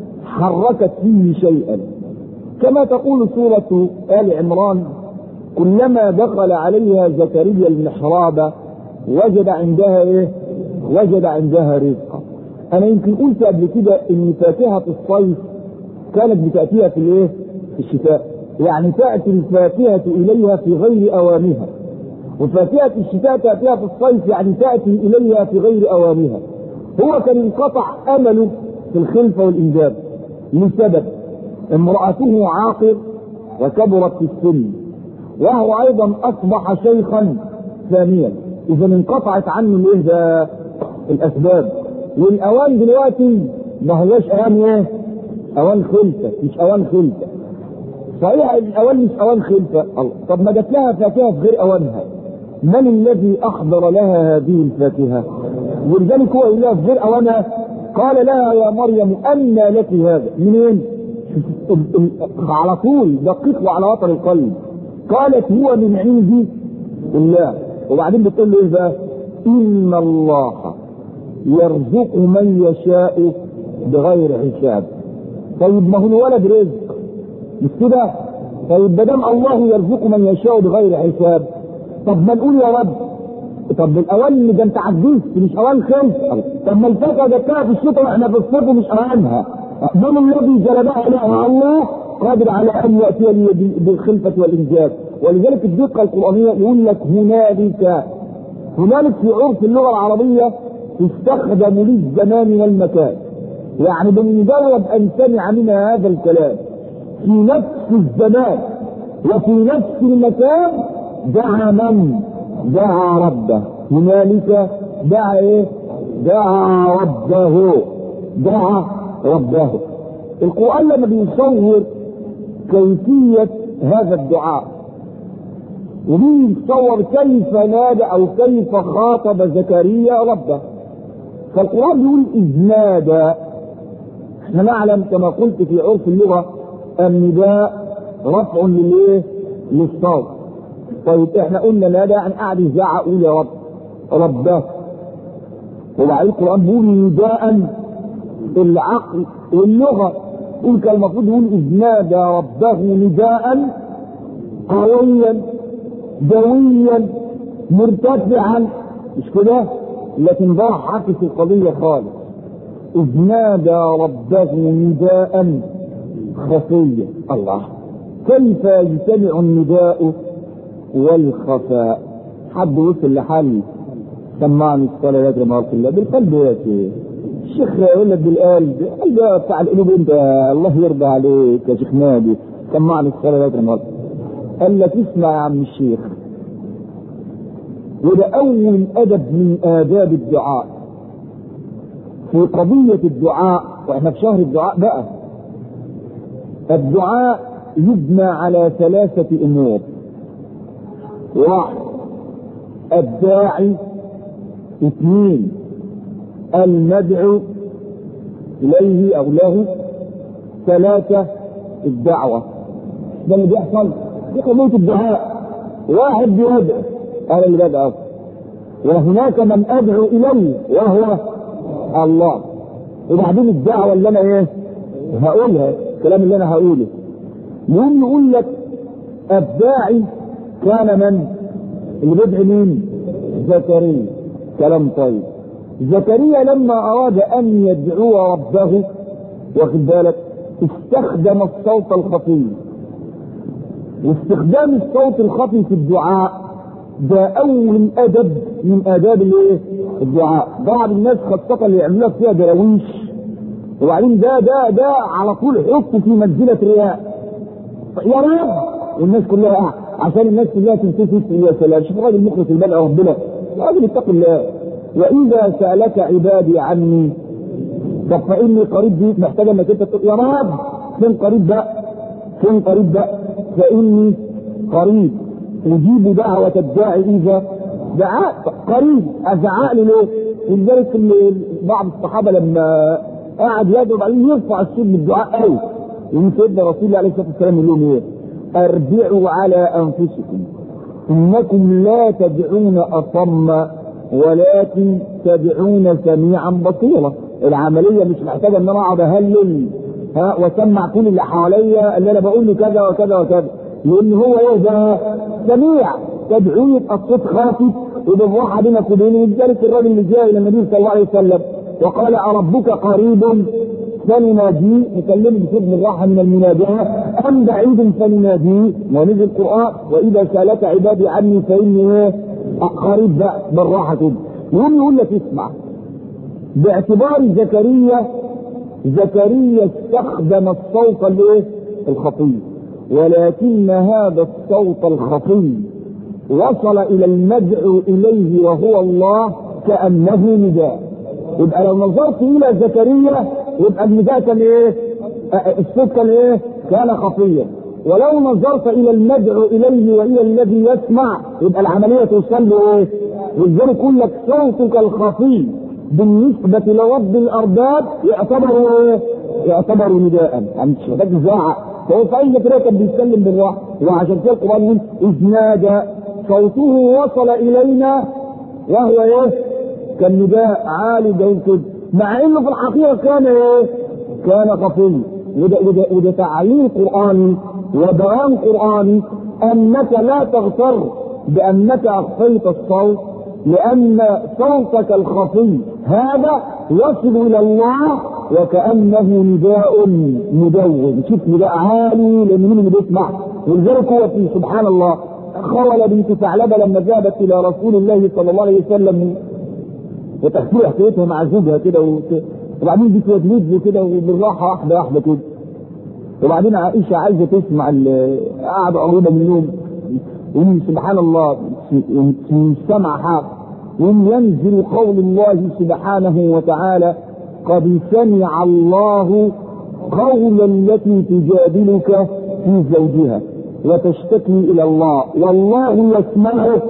حركت فيه شيئا كما تقول سورة آل عمران كلما دخل عليها زكريا المحراب وجد عندها ايه؟ وجد عندها رزقا. انا يمكن قلت قبل كده ان فاكهة الصيف كانت بتأتيها في الايه؟ في الشتاء. يعني تأتي الفاكهة إليها في غير أوانها. وفاكهة الشتاء تأتيها في الصيف يعني تأتي إليها في غير أوانها. هو كان انقطع أمله في الخلفة والإنجاب لسبب امرأته عاقر وكبرت في السن وهو ايضا اصبح شيخا ثانيا اذا انقطعت عنه الايه ده الاسباب والاوان دلوقتي ما هوش اوان ايه اوان خلفه مش اوان خلفه صحيح الاوان مش اوان خلفه الله طب ما جات لها فاكهه في غير اوانها من الذي احضر لها هذه الفاكهه ولذلك هو يقول لها في غير اوانها قال لها يا مريم ان لك هذا منين على طول دقيق وعلى وتر القلب قالت هو من عندي الله وبعدين بتقول له ايه بقى ان الله يرزق من يشاء بغير حساب طيب ما هو الولد رزق مش كده طيب ما دام الله يرزق من يشاء بغير حساب طب ما نقول يا رب طب الاوان ده انت عجزت مش اوان خلف طب ما الفاكهه جبتها في الشتاء واحنا في الصيف ومش اوانها من الذي جلبها لها الله قادر على ان ياتي لي بالخلفه والانجاز ولذلك الدقه القرانيه يقول لك هنالك هنالك في عرف اللغه العربيه تستخدم للزمان والمكان يعني بمجرد ان سمع منها هذا الكلام في نفس الزمان وفي نفس المكان دعا من دعا ربه هنالك دعا ايه دعا ربه دعا ربه القرآن لما بيصور كيفية هذا الدعاء وبيصور كيف نادى او كيف خاطب زكريا ربه فالقرآن بيقول إذ نادى احنا نعلم كما قلت في عرف اللغة النداء رفع للايه؟ للصوت طيب احنا قلنا نادى يعني قاعد يزعق يقول يا رب ربه وبعدين القرآن بيقول نداء العقل واللغة يقول كان المفروض يقول إذ نادى ربه نداء قويا دويا مرتفعا مش كده؟ لكن ده عكس القضية خالص إذ نادى ربه نداء خفيا الله كيف يجتمع النداء والخفاء حد وصل لحل سمعني الصلاة يا جماعة الله بالقلب يا شيخ الشيخ يقول لك بالقلب قلب بتاع القلوب انت الله يرضى عليك يا شيخ نادي سمعني الصلاة يا جماعة قال لك اسمع يا عم الشيخ وده أول أدب من آداب الدعاء في قضية الدعاء واحنا في شهر الدعاء بقى الدعاء يبنى على ثلاثة أمور واحد الداعي اثنين المدعو إليه أو له ثلاثة الدعوة ده اللي بيحصل في قضية الدعاء واحد بيدعو أنا اللي بدعو وهناك من أدعو إليه وهو الله وبعدين الدعوة اللي أنا إيه هقولها الكلام اللي أنا هقوله يقوم يقول لك الداعي كان من اللي بيدعي مين زكريا كلام طيب زكريا لما أراد أن يدعو ربه واخد بالك استخدم الصوت الخفي واستخدام الصوت الخفي في الدعاء ده أول أدب من آداب الإيه؟ الدعاء بعض الناس خاصة اللي يعملوها فيها دراويش وبعدين ده ده ده على طول حطه في منزلة رياء يا رب والناس كلها قاعدة عشان الناس كلها تلتفت يا سلام شوف الراجل مخلص البدء ربنا راجل اتق الله واذا سالك عبادي عني طب فاني قريب دي محتاجه انك انت تقول يا رب فين قريب بقى فين قريب بقى فاني قريب اجيب دعوه الداعي اذا دعاء قريب ازعق له ليه؟ ولذلك بعض الصحابه لما قعد يدعو بعدين يرفع الصوت بالدعاء قوي يقول سيدنا رسول الله عليه الصلاه والسلام يقول لهم ايه؟ اربعوا على انفسكم انكم لا تدعون اصم ولكن تدعون سميعا بصيرا العمليه مش محتاجه ان انا اقعد اهلل ها واسمع كل اللي حواليا اللي انا بقول له كذا وكذا وكذا لان هو ايه ده سميع تدعوه يبقى الصوت خافت وبالراحه بينك وبينه لذلك الراجل اللي جاء الى النبي صلى الله عليه وسلم وقال أربك قريب فنناديه نكلمه بصوت بالراحة من المناداة أم بعيد فنناديه ونزل القرآن وإذا سألك عبادي عني فإني إيه قريب بقى بالراحة كده يقوم يقول لك اسمع باعتبار زكريا زكريا استخدم الصوت الايه؟ الخفي ولكن هذا الصوت الخفي وصل الى المدعو اليه وهو الله كانه نداء يبقى لو نظرت الى زكريا يبقى النداء كان ايه؟ الصوت كان ايه؟ كان خفيا ولو نظرت الى المدعو اليه والى الذي يسمع يبقى العمليه توصل له ايه؟ ولذلك يقول لك صوتك الخفي بالنسبة لرب الأرباب يعتبر ايه؟ يعتبر نداء، يعني مش محتاج تزعق، فهو في أي طريقة كان بيتكلم بالراحة، وعشان كده القرآن يقول إذ نادى صوته وصل إلينا وهو ايه كان نداء عالي جاي كده مع انه في الحقيقه كان ايه كان خفي وده, وده, وده تعليم قراني وبيان قراني انك لا تغتر بانك اخفيت الصوت لان صوتك الخفي هذا يصل الى الله وكانه نداء مدون شوف نداء عالي لان مين اللي بيسمع ولذلك هو في سبحان الله خول بنت ثعلبه لما ذهبت الى رسول الله صلى الله عليه وسلم وتحكي حكايتها مع زوجها كده وت- وبعدين بتوجد له كده وبالراحه واحده واحده كده وبعدين عائشه عايزه تسمع ال- قاعده قريبه من النوم ومن سبحان الله في سمع حق ومن ينزل قول الله سبحانه وتعالى قد سمع الله قول التي تجادلك في زوجها وتشتكي الى الله والله يسمعه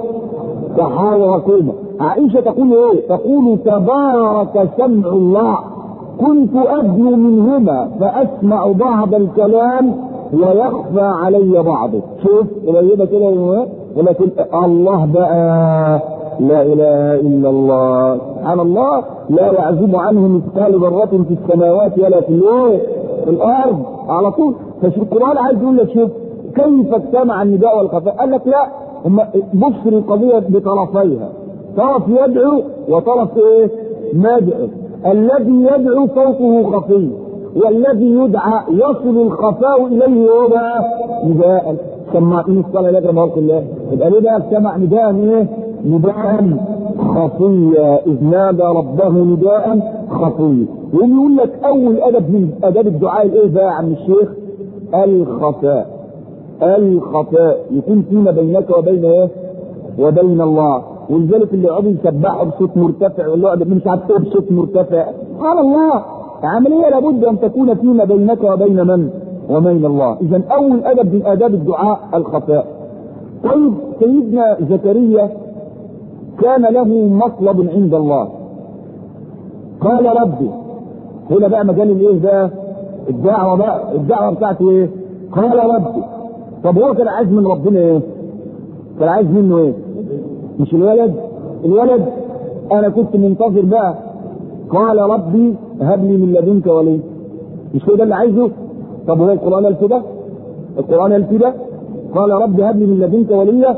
تحاوركما عائشة تقول ايه تقول تبارك سمع الله كنت أدنو منهما فأسمع بعض الكلام ويخفى علي بعضه شوف قريبة كده ولكن الله بقى لا إله إلا الله سبحان الله لا يعزب عنه مثقال ذرة في السماوات ولا في الايه في الأرض على طول فشوف القرآن عايز يقول لك شوف كيف اجتمع النداء والخفاء قال لك لا هم بص القضية بطرفيها طرف يدعو وطرف ايه مدعو الذي يدعو صوته خفي والذي يدعى يصل الخفاء اليه ايه بقى نداء سمعتني الصلاه لك يا موقع الله يبقى ليه بقى سمع نداء ايه نداء خفيا اذ نادى ربه نداء خفيا ويقول لك اول ادب من اداب الدعاء الايه بقى يا عم الشيخ الخفاء الخفاء يكون فيما بينك وبين ايه وبين الله ولذلك اللي يقعدوا يسبحوا بصوت مرتفع واللي يقعد مش عارف ايه بصوت مرتفع سبحان الله عمليه لابد ان تكون فيما بينك وبين من؟ وبين الله اذا اول ادب من اداب الدعاء الخفاء طيب سيدنا زكريا كان له مطلب عند الله قال ربي هنا بقى مجال الايه بقى الدعوه بقى الدعوه بتاعته ايه قال ربي طب هو كان عايز من ربنا ايه كان عايز منه ايه مش الولد الولد انا كنت منتظر بقى قال ربي هب لي من لدنك ولي مش هو ده اللي عايزه طب هو القران قال كده القران قال كده قال ربي هب لي من لدنك وليا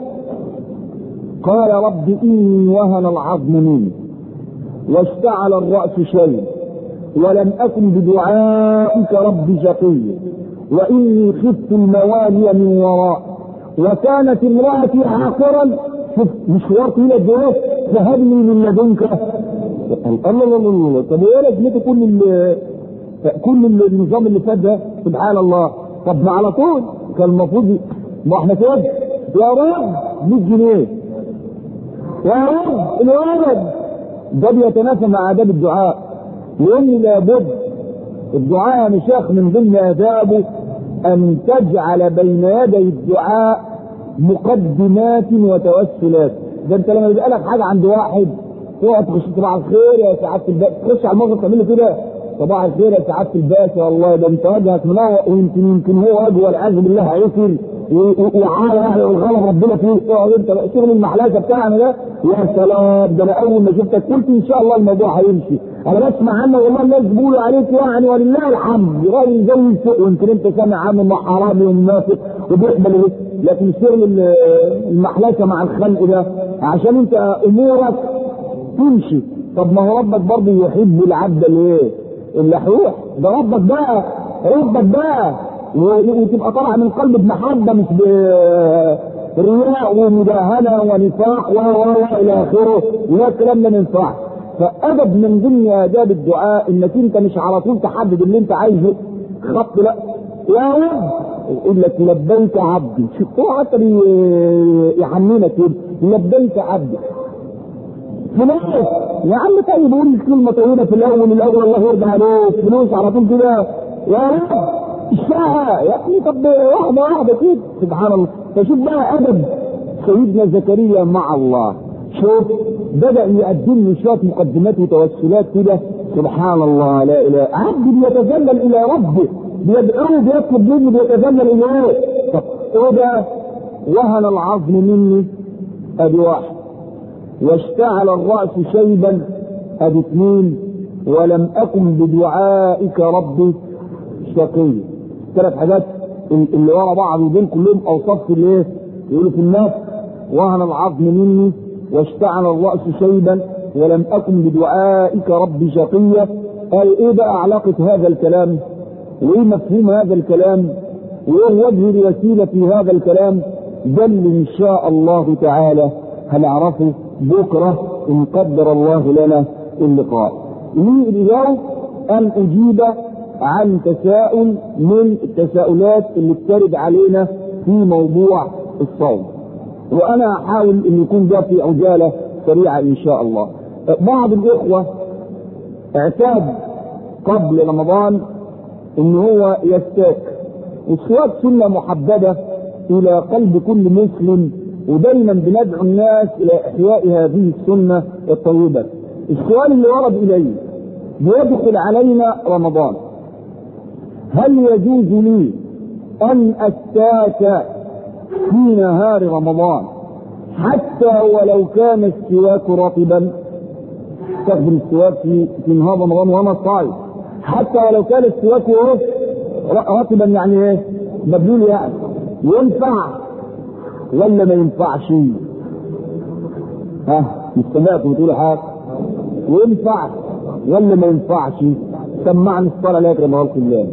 قال رب اني وهن العظم مني واشتعل الراس شيء ولم اكن بدعائك رب شقيا واني خفت الموالي من وراء وكانت امرأتي عاقرا شوف مشوار طويل قد ايه فهب لي من لدنك الله الله الله الله طب وايه لازمته كل ال- كل ال- النظام اللي فات ده سبحان الله طب ما على طول كان المفروض ما احنا كده يا رب 100 جنيه يا رب الولد ده بيتنافى مع آداب الدعاء لأن لابد الدعاء يا مشايخ من ضمن آدابه أن تجعل بين يدي الدعاء مقدمات وتوسلات ده أنت لما يبقى لك حاجة عند واحد تقعد تخش صباح الخير يا سعادة الباشا تخش على الموقف تعمل له كده صباح الخير يا سعادة الباشا والله ده أنت وجهك منور ويمكن يمكن هو وجهه والعياذ بالله هيقفل وعلى يعني والغلط ربنا فيه تقعد انت بقى شغل المحلاجه بتاعنا ده يا سلام ده انا اول ما شفتك قلت ان شاء الله الموضوع هيمشي انا بسمع عنك والله الناس بيقولوا عليك يعني ولله الحمد راجل زي الفوق ويمكن انت سامع عنه انه حرامي ومنافق وبيقبل الرزق. لكن شغل ال- المحلكه مع الخلق ده عشان انت امورك تمشي طب ما هو ربك برضه يحب العبد الايه؟ اللحوح ده ربك بقى ربك بقى و- وتبقى طالعه من قلب بمحبه مش برياء ومداهنه ونفاق و و و الى اخره لا الكلام ده ما ينفعش فادب من ضمن اداب الدعاء انك انت مش على طول تحدد اللي انت عايزه خط لا يا رب يقول لك لبيك عبدي شوف هو حتى بي- يحننك كده لبيك عبدي فلوس يا عم طيب قول كلمة طويلة في الأول الأول الله يرضى عليك فلوس على طول كده يا رب الساعة يا أخي طب واحدة واحدة كده سبحان الله فشوف بقى أدب سيدنا زكريا مع الله شوف بدأ يقدم له شوية مقدمات وتوسلات كده سبحان الله لا إله عبد بيتذلل إلى ربه بيدعوه بيطلب منه بيتذلل إليه طب إيه ده وهن العظم مني أدي واحد واشتعل الرأس شيبا ادي اثنين ولم اكن بدعائك ربي شقي ثلاث حاجات اللي ورا بعض ودول كلهم اوصاف في الايه؟ يقولوا في النفس وهن العظم مني واشتعل الرأس شيبا ولم أكن بدعائك رب شقيا قال ايه بقى علاقة هذا الكلام وايه مفهوم هذا الكلام وايه وجه الوسيلة في هذا الكلام بل ان شاء الله تعالى هنعرفه بكرة ان قدر الله لنا اللقاء لي الإجابة أن أجيب عن تساؤل من التساؤلات اللي بترد علينا في موضوع الصوم وأنا أحاول أن يكون ده في عجالة سريعة إن شاء الله بعض الإخوة اعتاد قبل رمضان ان هو يستاك والسواك سنة محببة الى قلب كل مسلم ودايما بندعو الناس الى احياء هذه السنة الطيبة السؤال اللي ورد الي بيدخل علينا رمضان هل يجوز لي ان استاك في نهار رمضان حتى ولو كان السواك رطبا استخدم السواك في في نهار رمضان وانا صايم حتى ولو كان السواك ايه رطبا يعني ايه مبلول يعني ينفع ولا ما ينفعش ها مش سمعتوا بتقولوا حاجه ينفع ولا ما ينفعش سمعني الصلاه لا يكرم خلق الله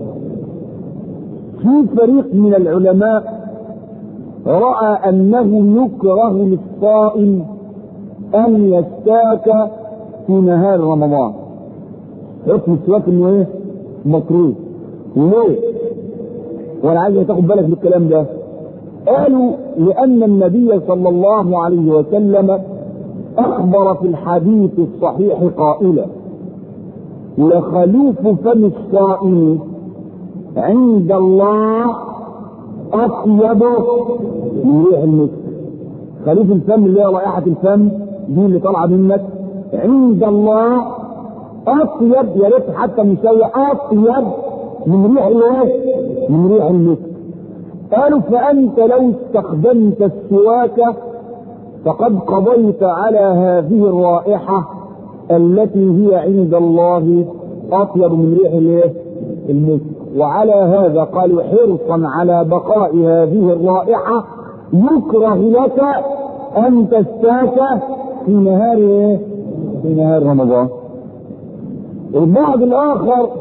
في فريق من العلماء راى انه يكره للصائم ان يستاك في نهار رمضان حكم السواك انه ايه مكروه وليه وانا عايز تاخد بالك من الكلام ده قالوا لان النبي صلى الله عليه وسلم اخبر في الحديث الصحيح قائلا لخلوف فم الصائم عند الله اطيب من ريح المسك خلوف الفم اللي هي رائحه الفم دي اللي طالعه منك عند الله اطيب يا ريت حتى مسوي اطيب من ريح الايه؟ من ريح المسك قالوا فانت لو استخدمت السواك فقد قضيت على هذه الرائحه التي هي عند الله اطيب من ريح الايه؟ المسك وعلى هذا قالوا حرصا على بقاء هذه الرائحه يكره لك ان تستاك في نهار ايه؟ في نهار رمضان. البعض الاخر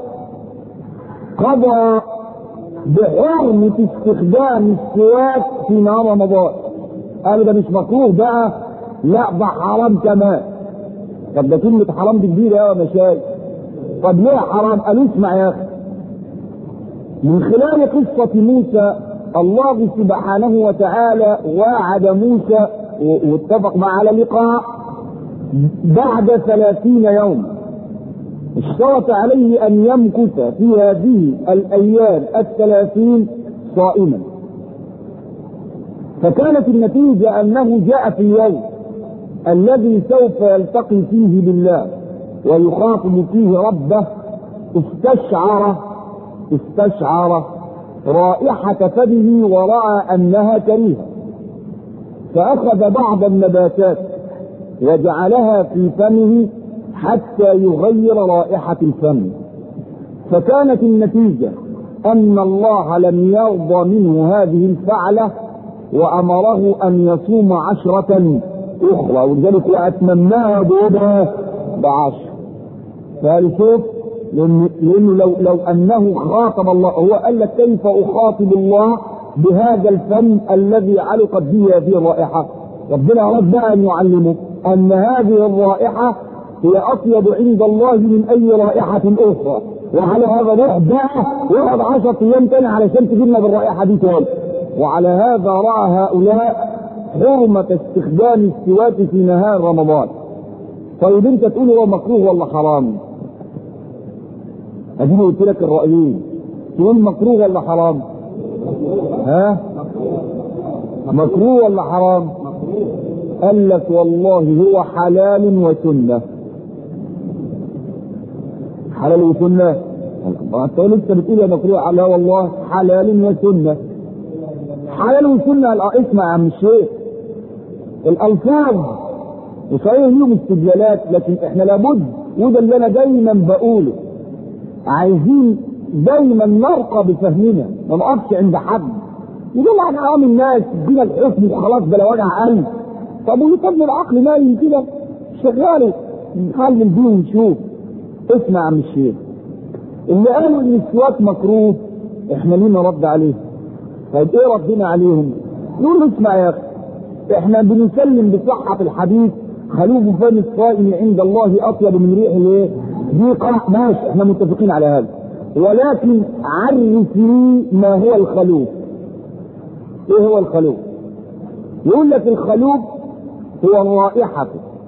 قضى بحرمة استخدام السواك في نهار رمضان. قالوا ده مش مكروه بقى لا ده حرام كمان. طب ده كلمة حرام دي كبيرة يا مشايخ. طب ليه حرام؟ قالوا اسمع يا اخي. من خلال قصة موسى الله سبحانه وتعالى وعد موسى واتفق معه على لقاء بعد ثلاثين يوم اشترط عليه ان يمكث في هذه الايام الثلاثين صائما فكانت النتيجة انه جاء في اليوم الذي سوف يلتقي فيه بالله ويخاطب فيه ربه استشعر استشعر رائحة فمه ورأى أنها كريهة فأخذ بعض النباتات وجعلها في فمه حتى يغير رائحة الفم فكانت النتيجة أن الله لم يرضى منه هذه الفعلة وأمره أن يصوم عشرة أخرى ولذلك وأتممناها بعشر فقال شوف لأن لأنه لو لو أنه خاطب الله هو قال لك كيف أخاطب الله بهذا الفم الذي علقت به هذه الرائحة ربنا أراد بقى أن يعلمه أن هذه الرائحة هي أطيب عند الله من أي رائحة أخرى وعلى هذا نروح بقى يقعد 10 أيام تاني علشان تجيبنا بالرائحة دي تاني وعلى هذا رأى هؤلاء حرمة استخدام السواك في نهار رمضان طيب انت تقول هو مكروه ولا حرام؟ اديني قلت لك الرأيين تقول مكروه ولا حرام؟ ها؟ مكروه ولا حرام؟ قال لك والله هو حلال وسنة حلال وسنة انت لسه بتقول يا مكروه لا والله حلال وسنة حلال وسنة اسمع يا عم الشيخ الألفاظ وصحيح ليهم استدلالات لكن احنا لابد وده اللي انا دايما بقوله عايزين دايما نرقى بفهمنا ما نقفش عند حد يقول عن عوام الناس ادينا الحكم وخلاص بلا وجع قلب طب ويطب العقل نايم كده شغاله نحلل بيه ونشوف اسمع يا عم الشيخ اللي قالوا ان السواك مكروه احنا لينا رد عليه طيب ايه ردنا عليهم؟ نقول له اسمع يا اخي احنا بنسلم بصحة الحديث خلوف فم الصائم عند الله اطيب من ريح الايه؟ دي ماشي احنا متفقين على هذا ولكن عرف لي ما هو الخلوف ايه هو الخلوف؟ يقول لك الخلوف هو الرائحة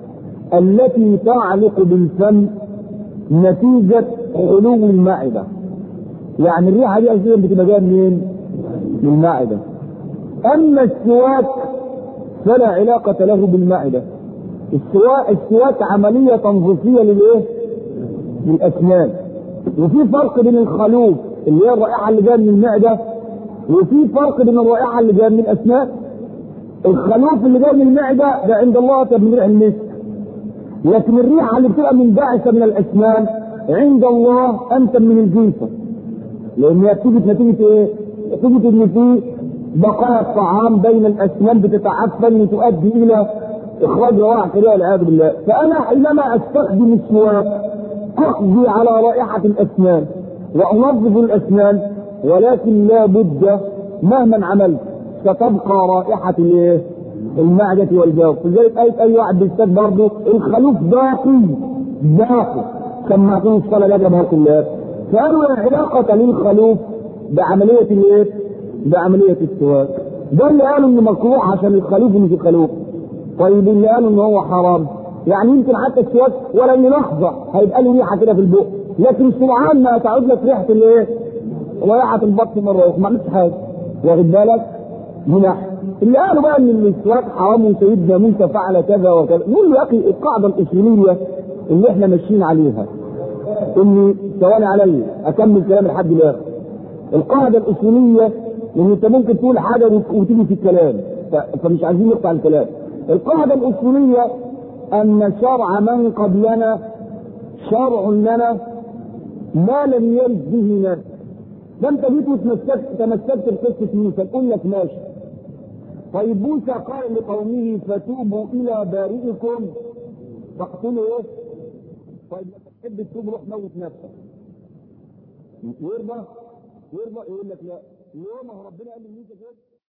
التي تعلق بالفم نتيجة علو المعدة يعني الريحة دي أساسا بتبقى جاية منين؟ من المعدة أما السواك فلا علاقة له بالمعدة السواك السواك عملية تنظيفية للإيه؟ للأسنان وفي فرق بين الخلوف اللي هي الرائحة اللي جاية من المعدة وفي فرق بين الرائحة اللي جاية من الأسنان الخلوف اللي جاي من المعدة ده عند الله أطيب من ريح المسك لكن الريحة اللي بتبقى منبعثة من الأسنان عند الله أنتم من الجيفة لأن هي بتيجي نتيجة إيه؟ نتيجة إن في بقايا الطعام بين الأسنان بتتعفن وتؤدي إلى إخراج روائح كريهة والعياذ بالله فأنا حينما أستخدم السواك أقضي على رائحة الأسنان وأنظف الأسنان ولكن لا بد مهما عملت ستبقى رائحة الايه؟ المعدة والجوف لذلك أي أي واحد بيستاذ برضه الخلوف باقي باقي كما في الصلاة لا جبهة الله فقالوا لا علاقة للخلوف بعملية الايه؟ بعملية السواك ده اللي قالوا انه مكروه عشان الخلوف مش الخلوف طيب اللي قالوا ان هو حرام يعني يمكن حتى السواك ولا لحظة هيبقى له ريحة كده في البق لكن سبحان ما تعود لك ريحة الايه؟ رائحة البطن مرة أخرى ما عملتش حاجة واخد بالك؟ هنا اللي قالوا بقى ان السواك حرام وسيدنا موسى فعل كذا وكذا نقول له يا اخي القاعده الاصوليه اللي احنا ماشيين عليها اني ثواني علي اكمل كلام لحد الاخر القاعده الاصوليه ان انت ممكن تقول حاجه وتيجي في الكلام فمش عايزين نقطع الكلام القاعده الاصوليه ان شرع من قبلنا شرع لنا ما لم يرد به نفس ده انت جيت وتمسكت تمسكت بقصه موسى تقول لك ماشي طيب موسى قال لقومه فتوبوا الى بارئكم تقتلوا ايه؟ طيب لما تحب تتوب روح موت نفسك يرضى يرضى يقول لك لا ليه ما هو ربنا قال لموسى كده